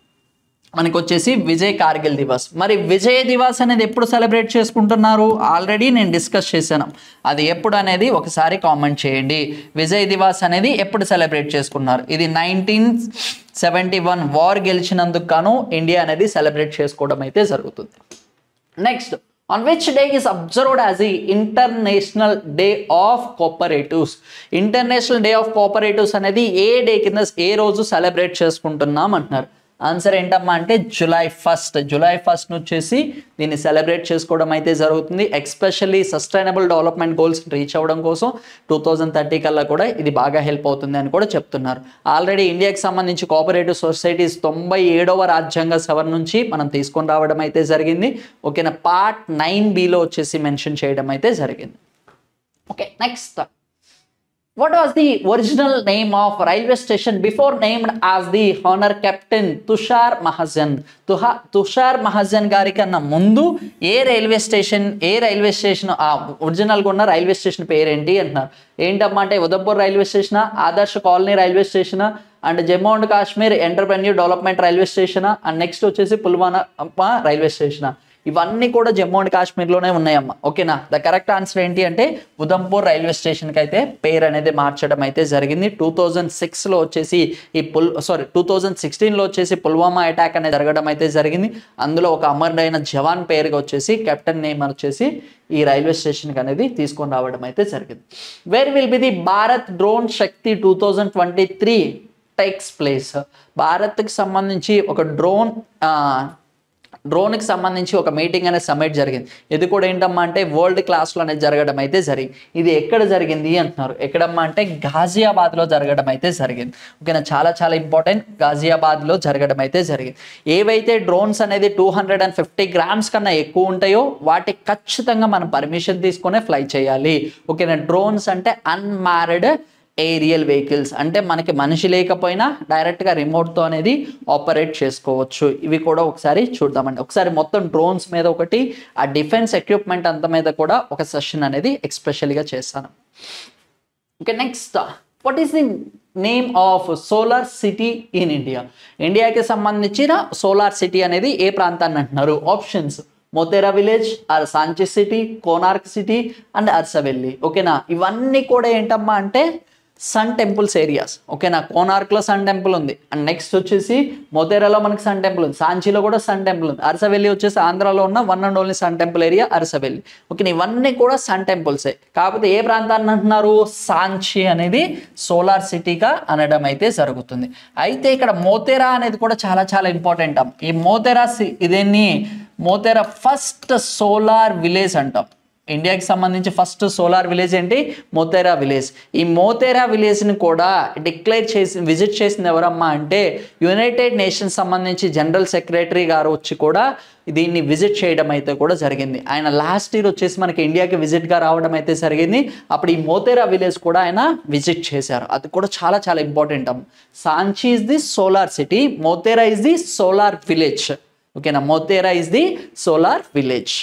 మనకి వచ్చేసి విజయ్ కార్గిల్ దివాస్ మరి విజయ్ దివాస్ అనేది ఎప్పుడు సెలబ్రేట్ చేసుకుంటున్నారు ఆల్రెడీ నేను డిస్కస్ చేశాను అది ఎప్పుడు అనేది ఒకసారి కామెంట్ చేయండి విజయ్ దివాస్ అనేది ఎప్పుడు సెలబ్రేట్ చేసుకున్నారు ఇది నైన్టీన్ సెవెంటీ వన్ వార్ గెలిచినందుకు గాను ఇండియా అనేది సెలబ్రేట్ చేసుకోవడం అయితే జరుగుతుంది next on which day is observed as the international day of cooperatives international day of cooperatives అనేది ఏ డే కింద ఏ రోజు సెలబ్రేట్ చేసుకుంటున్నాం అంటున్నారు ఆన్సర్ ఏంటమ్మా అంటే జూలై ఫస్ట్ జూలై ఫస్ట్ వచ్చేసి దీన్ని సెలబ్రేట్ చేసుకోవడం అయితే జరుగుతుంది especially sustainable development goals reach అవ్వడం కోసం టూ థౌజండ్ థర్టీ కల్లా కూడా ఇది బాగా హెల్ప్ అవుతుంది అని కూడా చెప్తున్నారు ఆల్రెడీ ఇండియాకి సంబంధించి కోఆపరేటివ్ సొసైటీస్ తొంభై ఏడవ రాజ్యాంగ సవరణ నుంచి మనం తీసుకొని రావడం అయితే జరిగింది ఓకేనా పార్ట్ నైన్ బిలో వచ్చేసి మెన్షన్ చేయడం అయితే జరిగింది okay next What was the original name of railway station before named as the honor captain Tushar Mahajan తుహా తుషార్ మహాజన్ గారి కన్నా ముందు ఏ రైల్వే స్టేషన్ ఏ రైల్వే స్టేషన్ ఆ ఒరిజినల్గా ఉన్న రైల్వే స్టేషన్ పేరేంటి అంటున్నారు ఏంటమ్మా అంటే Udaipur railway station Adarsh colony railway station and Jammu and Kashmir entrepreneur development railway station and next వచ్చేసి పుల్వానా రైల్వే స్టేషన్ ఇవన్నీ కూడా జమ్మూ అండ్ కాశ్మీర్లోనే ఉన్నాయమ్మా ఓకేనా ద కరెక్ట్ ఆన్సర్ ఏంటి అంటే ఉదంపూర్ రైల్వే స్టేషన్కి అయితే పేరు అనేది మార్చడం అయితే జరిగింది టూ థౌజండ్ సిక్స్లో వచ్చేసి ఈ పుల్ సారీ టూ థౌజండ్ సిక్స్టీన్లో వచ్చేసి పుల్వామా అటాక్ అనేది జరగడం అయితే జరిగింది అందులో ఒక అమరుడైన జవాన్ పేరుగా వచ్చేసి కెప్టెన్ నేమ్ వచ్చేసి ఈ రైల్వే స్టేషన్కి అనేది తీసుకొని రావడం అయితే జరిగింది where will be the Bharat drone Shakti two thousand twenty three takes place భారత్కి సంబంధించి ఒక డ్రోన్ డ్రోన్కి సంబంధించి ఒక మీటింగ్ అనేది సబ్మిట్ జరిగింది ఇది కూడా ఏంటమ్మా అంటే వరల్డ్ క్లాస్లో అనేది జరగడం అయితే జరిగింది ఇది ఎక్కడ జరిగింది అంటున్నారు ఎక్కడమ్మా అంటే గాజియాబాద్లో జరగడం అయితే జరిగింది ఓకేనా చాలా చాలా ఇంపార్టెంట్ గాజియాబాద్లో జరగడం అయితే జరిగింది ఏవైతే డ్రోన్స్ అనేది two hundred and fifty grams కన్నా ఎక్కువ ఉంటాయో వాటికి ఖచ్చితంగా మనం పర్మిషన్ తీసుకునే ఫ్లై చేయాలి ఓకేనా డ్రోన్స్ అంటే అన్మ్యారీడ్ ఏరియల్ వెహికల్స్ అంటే మనకి మనిషి లేకపోయినా డైరెక్ట్గా రిమోట్తో అనేది ఆపరేట్ చేసుకోవచ్చు ఇవి కూడా ఒకసారి చూద్దామండి ఒకసారి మొత్తం డ్రోన్స్ మీద ఒకటి ఆ డిఫెన్స్ ఎక్విప్మెంట్ అంత మీద కూడా ఒక సెషన్ అనేది ఎక్స్పెషల్గా చేస్తాను okay next what is the name of solar city in India ఇండియాకి సంబంధించిన సోలార్ సిటీ అనేది ఏ ప్రాంతాన్ని అంటున్నారు options Modhera village or Sanchi city Konark city and Arasavalli ఓకేనా ఇవన్నీ కూడా ఏంటమ్మా అంటే సన్ టెంపుల్స్ ఏరియాస్ ఓకేనా కోనార్క్లో సన్ టెంపుల్ ఉంది అండ్ నెక్స్ట్ వచ్చేసి మొతేరాలో మనకి సన్ టెంపుల్ ఉంది సాంచిలో కూడా సన్ టెంపుల్ ఉంది అరసవెల్లి వచ్చేసి ఆంధ్రాలో ఉన్న one and only sun temple area Arasavalli okay ఇవన్నీ కూడా సన్ టెంపుల్సే కాకపోతే ఏ ప్రాంతాన్ని అంటున్నారు సాంచి అనేది సోలార్ సిటీగా అనడం అయితే జరుగుతుంది అయితే ఇక్కడ మోతేరా అనేది కూడా చాలా చాలా ఇంపార్టెంట్ అమ్ ఈ మోతేరా సి- ఇదేన్ని మోతేరా ఫస్ట్ సోలార్ విలేజ్ అంటాం ఇండియాకి సంబంధించి ఫస్ట్ సోలార్ విలేజ్ ఏంటి మోతేరా విలేజ్ ఈ మోతేరా విలేజ్ని కూడా డిక్లేర్ చేసి విజిట్ చేసింది ఎవరమ్మా అంటే యునైటెడ్ నేషన్స్ సంబంధించి జనరల్ సెక్రటరీ గారు వచ్చి కూడా దీన్ని విజిట్ చేయడం అయితే కూడా జరిగింది ఆయన లాస్ట్ ఇయర్ వచ్చేసి మనకి ఇండియాకి విజిట్గా రావడం అయితే జరిగింది అప్పుడు ఈ మోతేరా విలేజ్ కూడా ఆయన విజిట్ చేశారు అది కూడా చాలా చాలా ఇంపార్టెంట్ అమ్మ Sanchi is the solar city Modhera is the solar village ఓకేనా Modhera is the solar village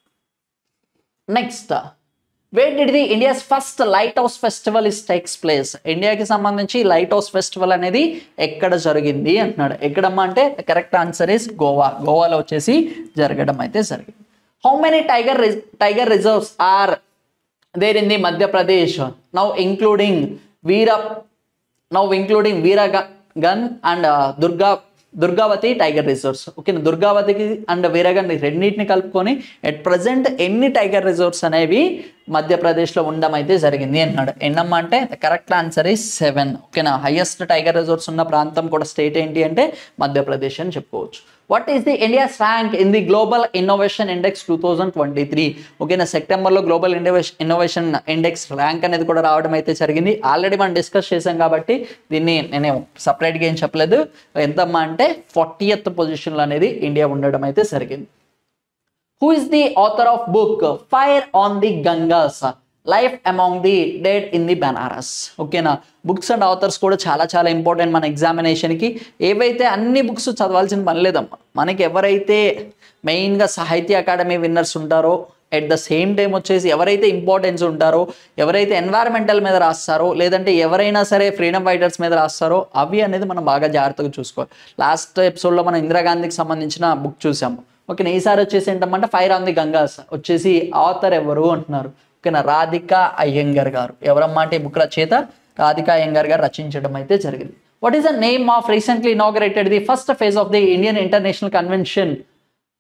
next where did the India's first lighthouse festival is takes place ఇండియాకి సంబంధించి లైట్ హౌస్ ఫెస్టివల్ అనేది ఎక్కడ జరిగింది అంటున్నాడు ఎక్కడమ్మా అంటే కరెక్ట్ ఆన్సర్ ఇస్ గోవా గోవాలో వచ్చేసి జరగడం అయితే జరిగింది how many tiger tiger reserves are there in the Madhya Pradesh now including Veera now including Veerangana and Durga Durgavati tiger reserves okay దుర్గావతికి అండ్ వీరగన్ రెండింటిని కలుపుకొని ఎట్ ప్రజెంట్ ఎన్ని టైగర్ రిజర్వ్స్ అనేవి మధ్యప్రదేశ్లో ఉండడం అయితే జరిగింది అన్నాడు ఎన్నమ్మా అంటే కరెక్ట్ ఆన్సర్ ఈ సెవెన్ ఓకేనా హైయెస్ట్ టైగర్ రిజర్వ్స్ ఉన్న ప్రాంతం కూడా స్టేట్ ఏంటి అంటే మధ్యప్రదేశ్ అని చెప్పుకోవచ్చు what is the India's rank in the global innovation index two thousand twenty three ఓకేనా సెప్టెంబర్లో global innovation innovation index rank అనేది కూడా రావడం అయితే జరిగింది ఆల్రెడీ మనం డిస్కస్ చేసాం కాబట్టి దీన్ని నేను సపరేట్గా ఏం చెప్పలేదు ఎంతమ్మా అంటే ఫార్టీయత్ పొజిషన్లో అనేది ఇండియా ఉండడం అయితే జరిగింది who is the author of book fire on the Ganges life among the dead in the Banaras ఓకేనా బుక్స్ అండ్ ఆథర్స్ కూడా చాలా చాలా ఇంపార్టెంట్ మన ఎగ్జామినేషన్కి ఏవైతే అన్ని బుక్స్ చదవాల్సిన పని లేదమ్మా మనకి ఎవరైతే మెయిన్గా సాహిత్య అకాడమీ విన్నర్స్ ఉంటారో ఎట్ ద సేమ్ టైం వచ్చేసి ఎవరైతే ఇంపార్టెన్స్ ఉంటారో ఎవరైతే ఎన్వైరన్మెంటల్ మీద రాస్తారో లేదంటే ఎవరైనా సరే ఫ్రీడమ్ ఫైటర్స్ మీద రాస్తారో అవి అనేది మనం బాగా జాగ్రత్తగా చూసుకోవాలి లాస్ట్ ఎపిసోడ్లో మనం ఇందిరాగాంధీకి సంబంధించిన బుక్ చూసాము ఓకేనా ఈసారి వచ్చేసి ఏంటంటే ఫైర్ ఆన్ ది గంగాస్ వచ్చేసి ఆథర్ ఎవరు అంటున్నారు ఓకేనా రాధికా అయ్యంగర్ గారు ఎవరమ్మా అంటే ఈ బుక్ రచయిత రాధికా అయ్యంగర్ గారు రచించడం అయితే జరిగింది what is the name of recently inaugurated the first phase of the Indian international convention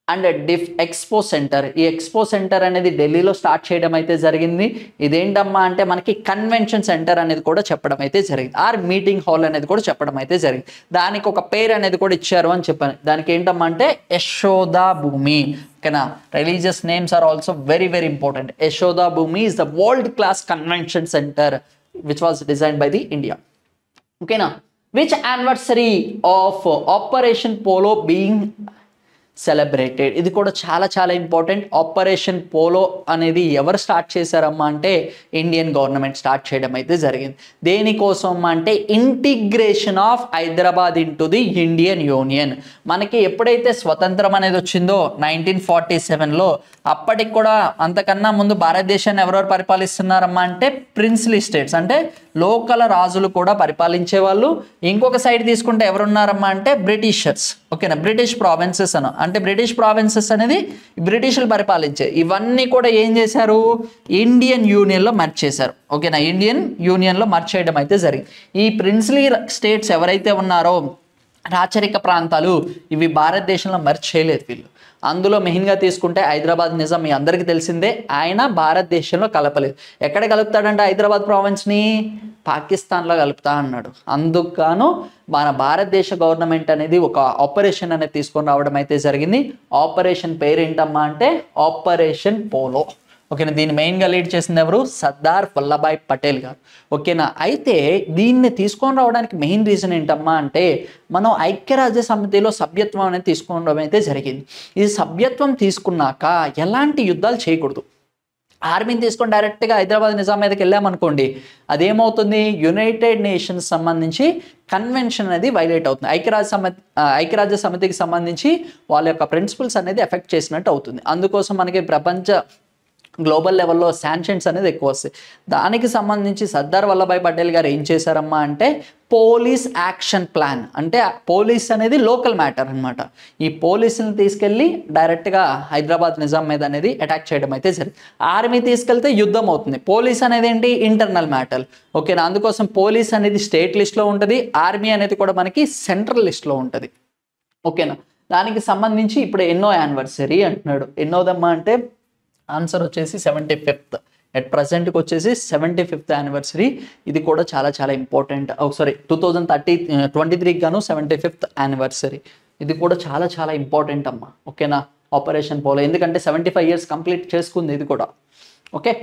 and డిఫ్ ఎక్స్పో సెంటర్ ఈ ఎక్స్పో సెంటర్ అనేది ఢిల్లీలో స్టార్ట్ చేయడం అయితే జరిగింది ఇదేంటమ్మా అంటే మనకి కన్వెన్షన్ సెంటర్ అనేది కూడా చెప్పడం అయితే జరిగింది ఆర్ మీటింగ్ హాల్ అనేది కూడా చెప్పడం అయితే జరిగింది దానికి ఒక పేరు అనేది కూడా ఇచ్చారు అని చెప్పాను దానికి ఏంటమ్మా అంటే యశోదా భూమి ఓకేనా religious names are also very very important Yashoda Bhumi is the world class convention centre which was design by the India ఓకేనా which anniversary of Operation Polo being celebrated ఇది కూడా చాలా చాలా ఇంపార్టెంట్ ఆపరేషన్ పోలో అనేది ఎవరు స్టార్ట్ చేశారమ్మా అంటే ఇండియన్ గవర్నమెంట్ స్టార్ట్ చేయడం అయితే జరిగింది దేనికోసం అంటే integration of Hyderabad into the Indian union మనకి ఎప్పుడైతే స్వతంత్రం అనేది వచ్చిందో నైన్టీన్ ఫార్టీ సెవెన్లో అప్పటికి కూడా అంతకన్నా ముందు భారతదేశాన్ని ఎవరెవరు పరిపాలిస్తున్నారమ్మా అంటే ప్రిన్స్లీ స్టేట్స్ అంటే లోకల్ రాజులు కూడా పరిపాలించే వాళ్ళు ఇంకొక సైడ్ తీసుకుంటే ఎవరున్నారమ్మా అంటే బ్రిటిషర్స్ ఓకేనా బ్రిటిష్ ప్రావిన్సెస్ అను అంటే బ్రిటిష్ ప్రావిన్సెస్ అనేది బ్రిటిషులు పరిపాలించే ఇవన్నీ కూడా ఏం చేశారు ఇండియన్ యూనియన్లో మర్చ్ చేశారు ఓకేనా ఇండియన్ యూనియన్లో మర్చ్ చేయడం అయితే జరిగింది ఈ ప్రిన్స్లీ స్టేట్స్ ఎవరైతే ఉన్నారో రాచరిక ప్రాంతాలు ఇవి భారతదేశంలో మర్చ్ చేయలేదు వీళ్ళు అందులో మెయిన్గా తీసుకుంటే హైదరాబాద్ నిజం మీ అందరికీ తెలిసిందే ఆయన భారతదేశంలో కలపలేదు ఎక్కడ కలుపుతాడంటే హైదరాబాద్ ప్రావిన్స్ని పాకిస్తాన్లో కలుపుతా అన్నాడు అందుకు గాను మన భారతదేశ గవర్నమెంట్ అనేది ఒక ఆపరేషన్ అనేది తీసుకొని రావడం అయితే జరిగింది ఆపరేషన్ పేరు ఏంటమ్మా అంటే ఆపరేషన్ పోలో ఓకేనా దీన్ని మెయిన్గా లీడ్ చేసింది ఎవరు సర్దార్ వల్లభాయ్ పటేల్ గారు ఓకేనా అయితే దీన్ని తీసుకొని రావడానికి మెయిన్ రీజన్ ఏంటమ్మా అంటే మనం ఐక్యరాజ్య సమితిలో సభ్యత్వం అనేది తీసుకోవడం అయితే జరిగింది ఈ సభ్యత్వం తీసుకున్నాక ఎలాంటి యుద్ధాలు చేయకూడదు ఆర్మీని తీసుకొని డైరెక్ట్గా హైదరాబాద్ నిజాం మీదకి వెళ్ళామనుకోండి అదేమవుతుంది యునైటెడ్ నేషన్స్ సంబంధించి కన్వెన్షన్ అనేది వైలేట్ అవుతుంది ఐక్యరాజ్య సమితి ఆ, ఐక్యరాజ్య సమితికి సంబంధించి వాళ్ళ యొక్క ప్రిన్సిపల్స్ అనేది ఎఫెక్ట్ చేసినట్టు అవుతుంది అందుకోసం మనకి ప్రపంచ గ్లోబల్ లెవెల్లో శాంక్షన్స్ అనేది ఎక్కువ వస్తాయి దానికి సంబంధించి సర్దార్ వల్లభాయ్ పటేల్ గారు ఏం చేశారమ్మా అంటే పోలీస్ యాక్షన్ ప్లాన్ అంటే పోలీస్ అనేది లోకల్ మ్యాటర్ అన్నమాట ఈ పోలీసుని తీసుకెళ్ళి డైరెక్ట్గా హైదరాబాద్ నిజాం మీద అనేది అటాక్ చేయడం అయితే జరిగింది ఆర్మీ తీసుకెళ్తే యుద్ధం అవుతుంది పోలీస్ అనేది ఏంటి ఇంటర్నల్ మ్యాటర్ ఓకేనా అందుకోసం పోలీస్ అనేది స్టేట్ లిస్ట్లో ఉంటుంది ఆర్మీ అనేది కూడా మనకి సెంట్రల్ లిస్ట్లో ఉంటుంది ఓకేనా దానికి సంబంధించి ఇప్పుడు ఎన్నో యానివర్సరీ అంటున్నాడు ఎన్నోదమ్మా అంటే ఆన్సర్ వచ్చేసి సెవెంటీ ఫిఫ్త్ ఎట్ ప్రజెంట్కి వచ్చేసి సెవెంటీ ఫిఫ్త్ యానివర్సరీ ఇది కూడా చాలా చాలా important sorry two thousand thirty twenty త్రీకి గాను సెవెంటీ ఫిఫ్త్ యానివర్సరీ ఇది కూడా చాలా చాలా ఇంపార్టెంట్ అమ్మా ఓకేనా ఆపరేషన్ పోలో ఎందుకంటే సెవెంటీ ఫైవ్ ఇయర్స్ కంప్లీట్ చేసుకుంది ఇది కూడా ఓకే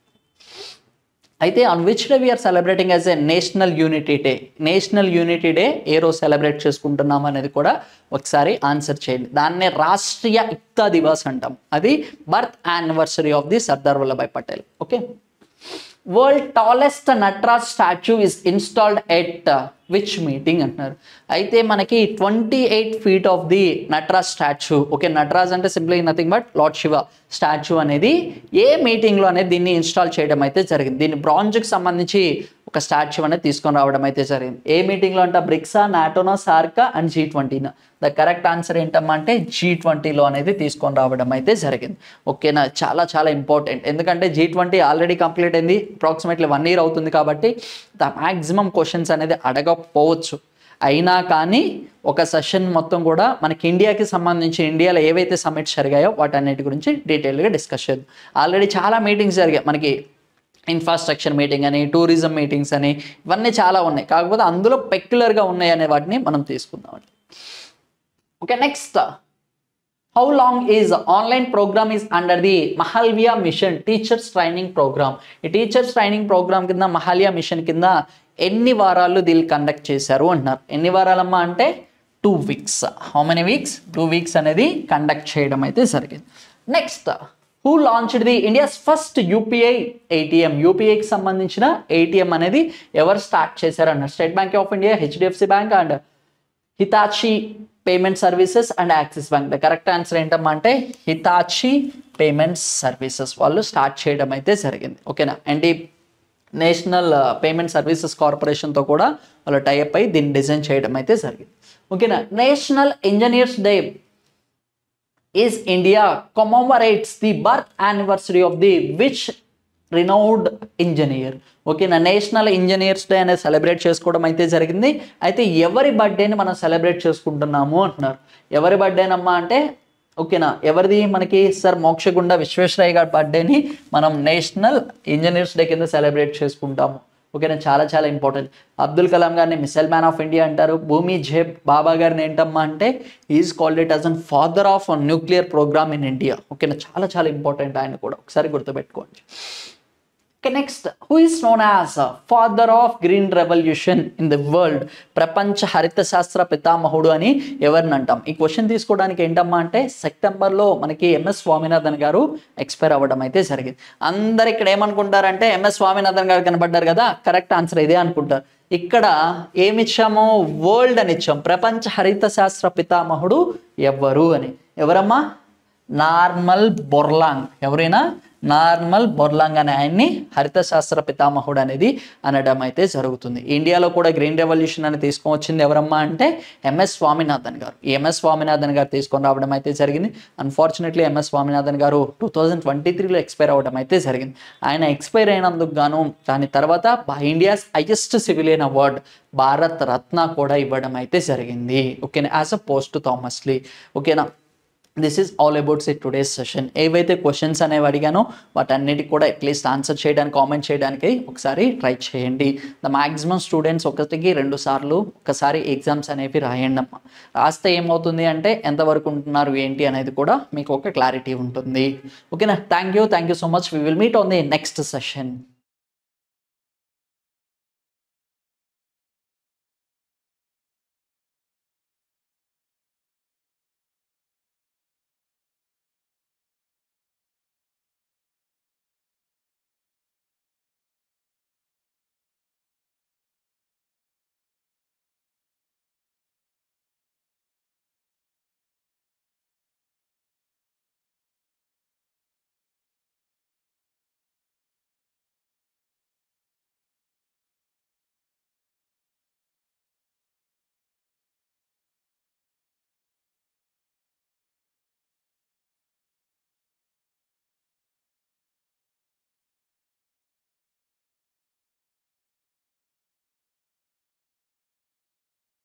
అయితే on which day we are celebrating as a national unity day national unity day ఏ రోజు సెలబ్రేట్ చేసుకుంటున్నాం అనేది కూడా ఒకసారి ఆన్సర్ చేయండి దాన్నే రాష్ట్రీయ ఇక్తా దివస్ అంటాం అది birth anniversary of the Sardar Vallabhbhai Patel okay world tallest Nataraj statue is installed at which meeting అంటున్నారు అయితే మనకి twenty eight feet of the Nataraj statue okay Nataraj అంటే simply nothing but lord Shiva statue అనేది ఏ మీటింగ్లో అనేది దీన్ని ఇన్స్టాల్ చేయడం అయితే జరిగింది దీన్ని బ్రాంజ్కి సంబంధించి ఒక స్టాచ్యూ అనేది తీసుకొని రావడం అయితే జరిగింది ఏ మీటింగ్లో అంటే బ్రిక్సా నాటోనా సార్కా అండ్ జీ ట్వంటీనా ద కరెక్ట్ ఆన్సర్ ఏంటమ్మా అంటే జీ ట్వంటీలో అనేది తీసుకొని రావడం అయితే జరిగింది ఓకేనా చాలా చాలా ఇంపార్టెంట్ ఎందుకంటే జీ ట్వంటీ ఆల్రెడీ కంప్లీట్ అయింది అప్రాక్సిమేట్లీ వన్ ఇయర్ అవుతుంది కాబట్టి ద మ్యాక్సిమం క్వశ్చన్స్ అనేది అడగకపోవచ్చు అయినా కానీ ఒక సెషన్ మొత్తం కూడా మనకి ఇండియాకి సంబంధించి ఇండియాలో ఏవైతే సమ్మిట్స్ జరిగాయో వాటన్నిటి గురించి డీటెయిల్గా డిస్కస్ చేద్దాం ఆల్రెడీ చాలా మీటింగ్స్ జరిగాయి మనకి ఇన్ఫ్రాస్ట్రక్చర్ మీటింగ్ అని టూరిజం మీటింగ్స్ అని ఇవన్నీ చాలా ఉన్నాయి కాకపోతే అందులో పెక్యులర్గా ఉన్నాయి అనే వాటిని మనం తీసుకుందాం okay next how long is online programme is under the Malaviya mission teachers training programme ఈ టీచర్స్ ట్రైనింగ్ ప్రోగ్రామ్ కింద మహాలియా మిషన్ కింద ఎన్ని వారాలు దీన్ని కండక్ట్ చేశారు అంటున్నారు ఎన్ని వారాలమ్మా అంటే two weeks how many weeks two weeks అనేది కండక్ట్ చేయడం అయితే జరిగింది next who launched the India's first UPI ATM యూపీఐకి సంబంధించిన ఏటీఎం అనేది ఎవరు స్టార్ట్ చేశారు అన్నారు State Bank of India HDFC bank and Hitachi payment services and Axis bank the correct answer ఏంటమ్మా అంటే హితాచి పేమెంట్ సర్వీసెస్ వాళ్ళు స్టార్ట్ చేయడం అయితే జరిగింది ఓకేనా అండ్ ఈ నేషనల్ పేమెంట్ సర్వీసెస్ కార్పొరేషన్తో కూడా వాళ్ళు టైఅప్ అయి దీన్ని డిజైన్ చేయడం అయితే జరిగింది ఓకేనా national engineers day is India commemorates the birth anniversary of the which renowned engineer okay నా నేషనల్ ఇంజనీర్స్ డే అనేది సెలబ్రేట్ చేసుకోవడం అయితే జరిగింది అయితే ఎవరి బర్త్డేని మనం సెలబ్రేట్ చేసుకుంటున్నాము అంటున్నారు ఎవరి బర్త్డేనమ్మా అంటే ఓకేనా ఎవరిది మనకి సార్ మోక్షగుండ విశ్వేశ్వరయ్య గారి బర్త్డేని మనం నేషనల్ ఇంజనీర్స్ డే కింద సెలబ్రేట్ చేసుకుంటాము ఓకేనా చాలా చాలా ఇంపార్టెంట్ అబ్దుల్ కలాం గారిని మిసైల్ మ్యాన్ ఆఫ్ ఇండియా అంటారు భూమి జేబ్ బాబా గారిని ఏంటమ్మా అంటే is called it as an father of nuclear program in India ఓకేనా చాలా చాలా ఇంపార్టెంట్ ఆయన కూడా ఒకసారి గుర్తుపెట్టుకోండి okay next who is known as father of green revolution in the world ప్రపంచ హరిత శాస్త్ర పితామహుడు అని ఎవరిని అంటాం ఈ క్వశ్చన్ తీసుకోవడానికి ఏంటమ్మా అంటే సెప్టెంబర్లో మనకి ఎంఎస్ స్వామినాథన్ గారు ఎక్స్పైర్ అవ్వడం అయితే జరిగింది అందరు ఇక్కడ ఏమనుకుంటారంటే ఎంఎస్ స్వామినాథన్ గారు కనబడ్డారు కదా కరెక్ట్ ఆన్సర్ ఇదే అనుకుంటారు ఇక్కడ ఏమి ఇచ్చాము వరల్డ్ అని ఇచ్చాం ప్రపంచ హరిత శాస్త్ర పితామహుడు ఎవ్వరు అని ఎవరమ్మా నార్మల్ బొర్లాంగ్ ఎవరైనా నార్మల్ బొర్లాంగ్ అనే ఆయన్ని హరిత శాస్త్ర పితామహుడు అనేది అనడం అయితే జరుగుతుంది ఇండియాలో కూడా గ్రీన్ రెవల్యూషన్ అని తీసుకొని వచ్చింది ఎవరమ్మా అంటే ఎంఎస్ స్వామినాథన్ గారు ఈ ఎంఎస్ స్వామినాథన్ గారు తీసుకొని రావడం అయితే జరిగింది అన్ఫార్చునేట్లీ ఎంఎస్ స్వామినాథన్ గారు టూ థౌజండ్ ట్వంటీ త్రీలో ఎక్స్పైర్ అవ్వడం అయితే జరిగింది ఆయన ఎక్స్పైర్ అయినందుకు గాను దాని తర్వాత India's highest civilian award Bharat Ratna కూడా ఇవ్వడం అయితే జరిగింది ఓకేనా యాజ్ అ పోస్ట్ థామస్లీ ఓకేనా this is all about it today's session ఏవైతే క్వశ్చన్స్ అనేవి అడిగానో వాటన్నిటికి కూడా అట్లీస్ట్ ఆన్సర్ చేయడానికి కామెంట్ చేయడానికి ఒకసారి ట్రై చేయండి ద మ్యాక్సిమం స్టూడెంట్స్ ఒకటికి రెండు సార్లు ఒకసారి ఎగ్జామ్స్ అనేవి రాయండి అమ్మ రాస్తే ఏమవుతుంది అంటే ఎంతవరకు ఉంటున్నారు ఏంటి అనేది కూడా మీకు ఒక క్లారిటీ ఉంటుంది ఓకేనా thank you thank you so much we will meet on the next session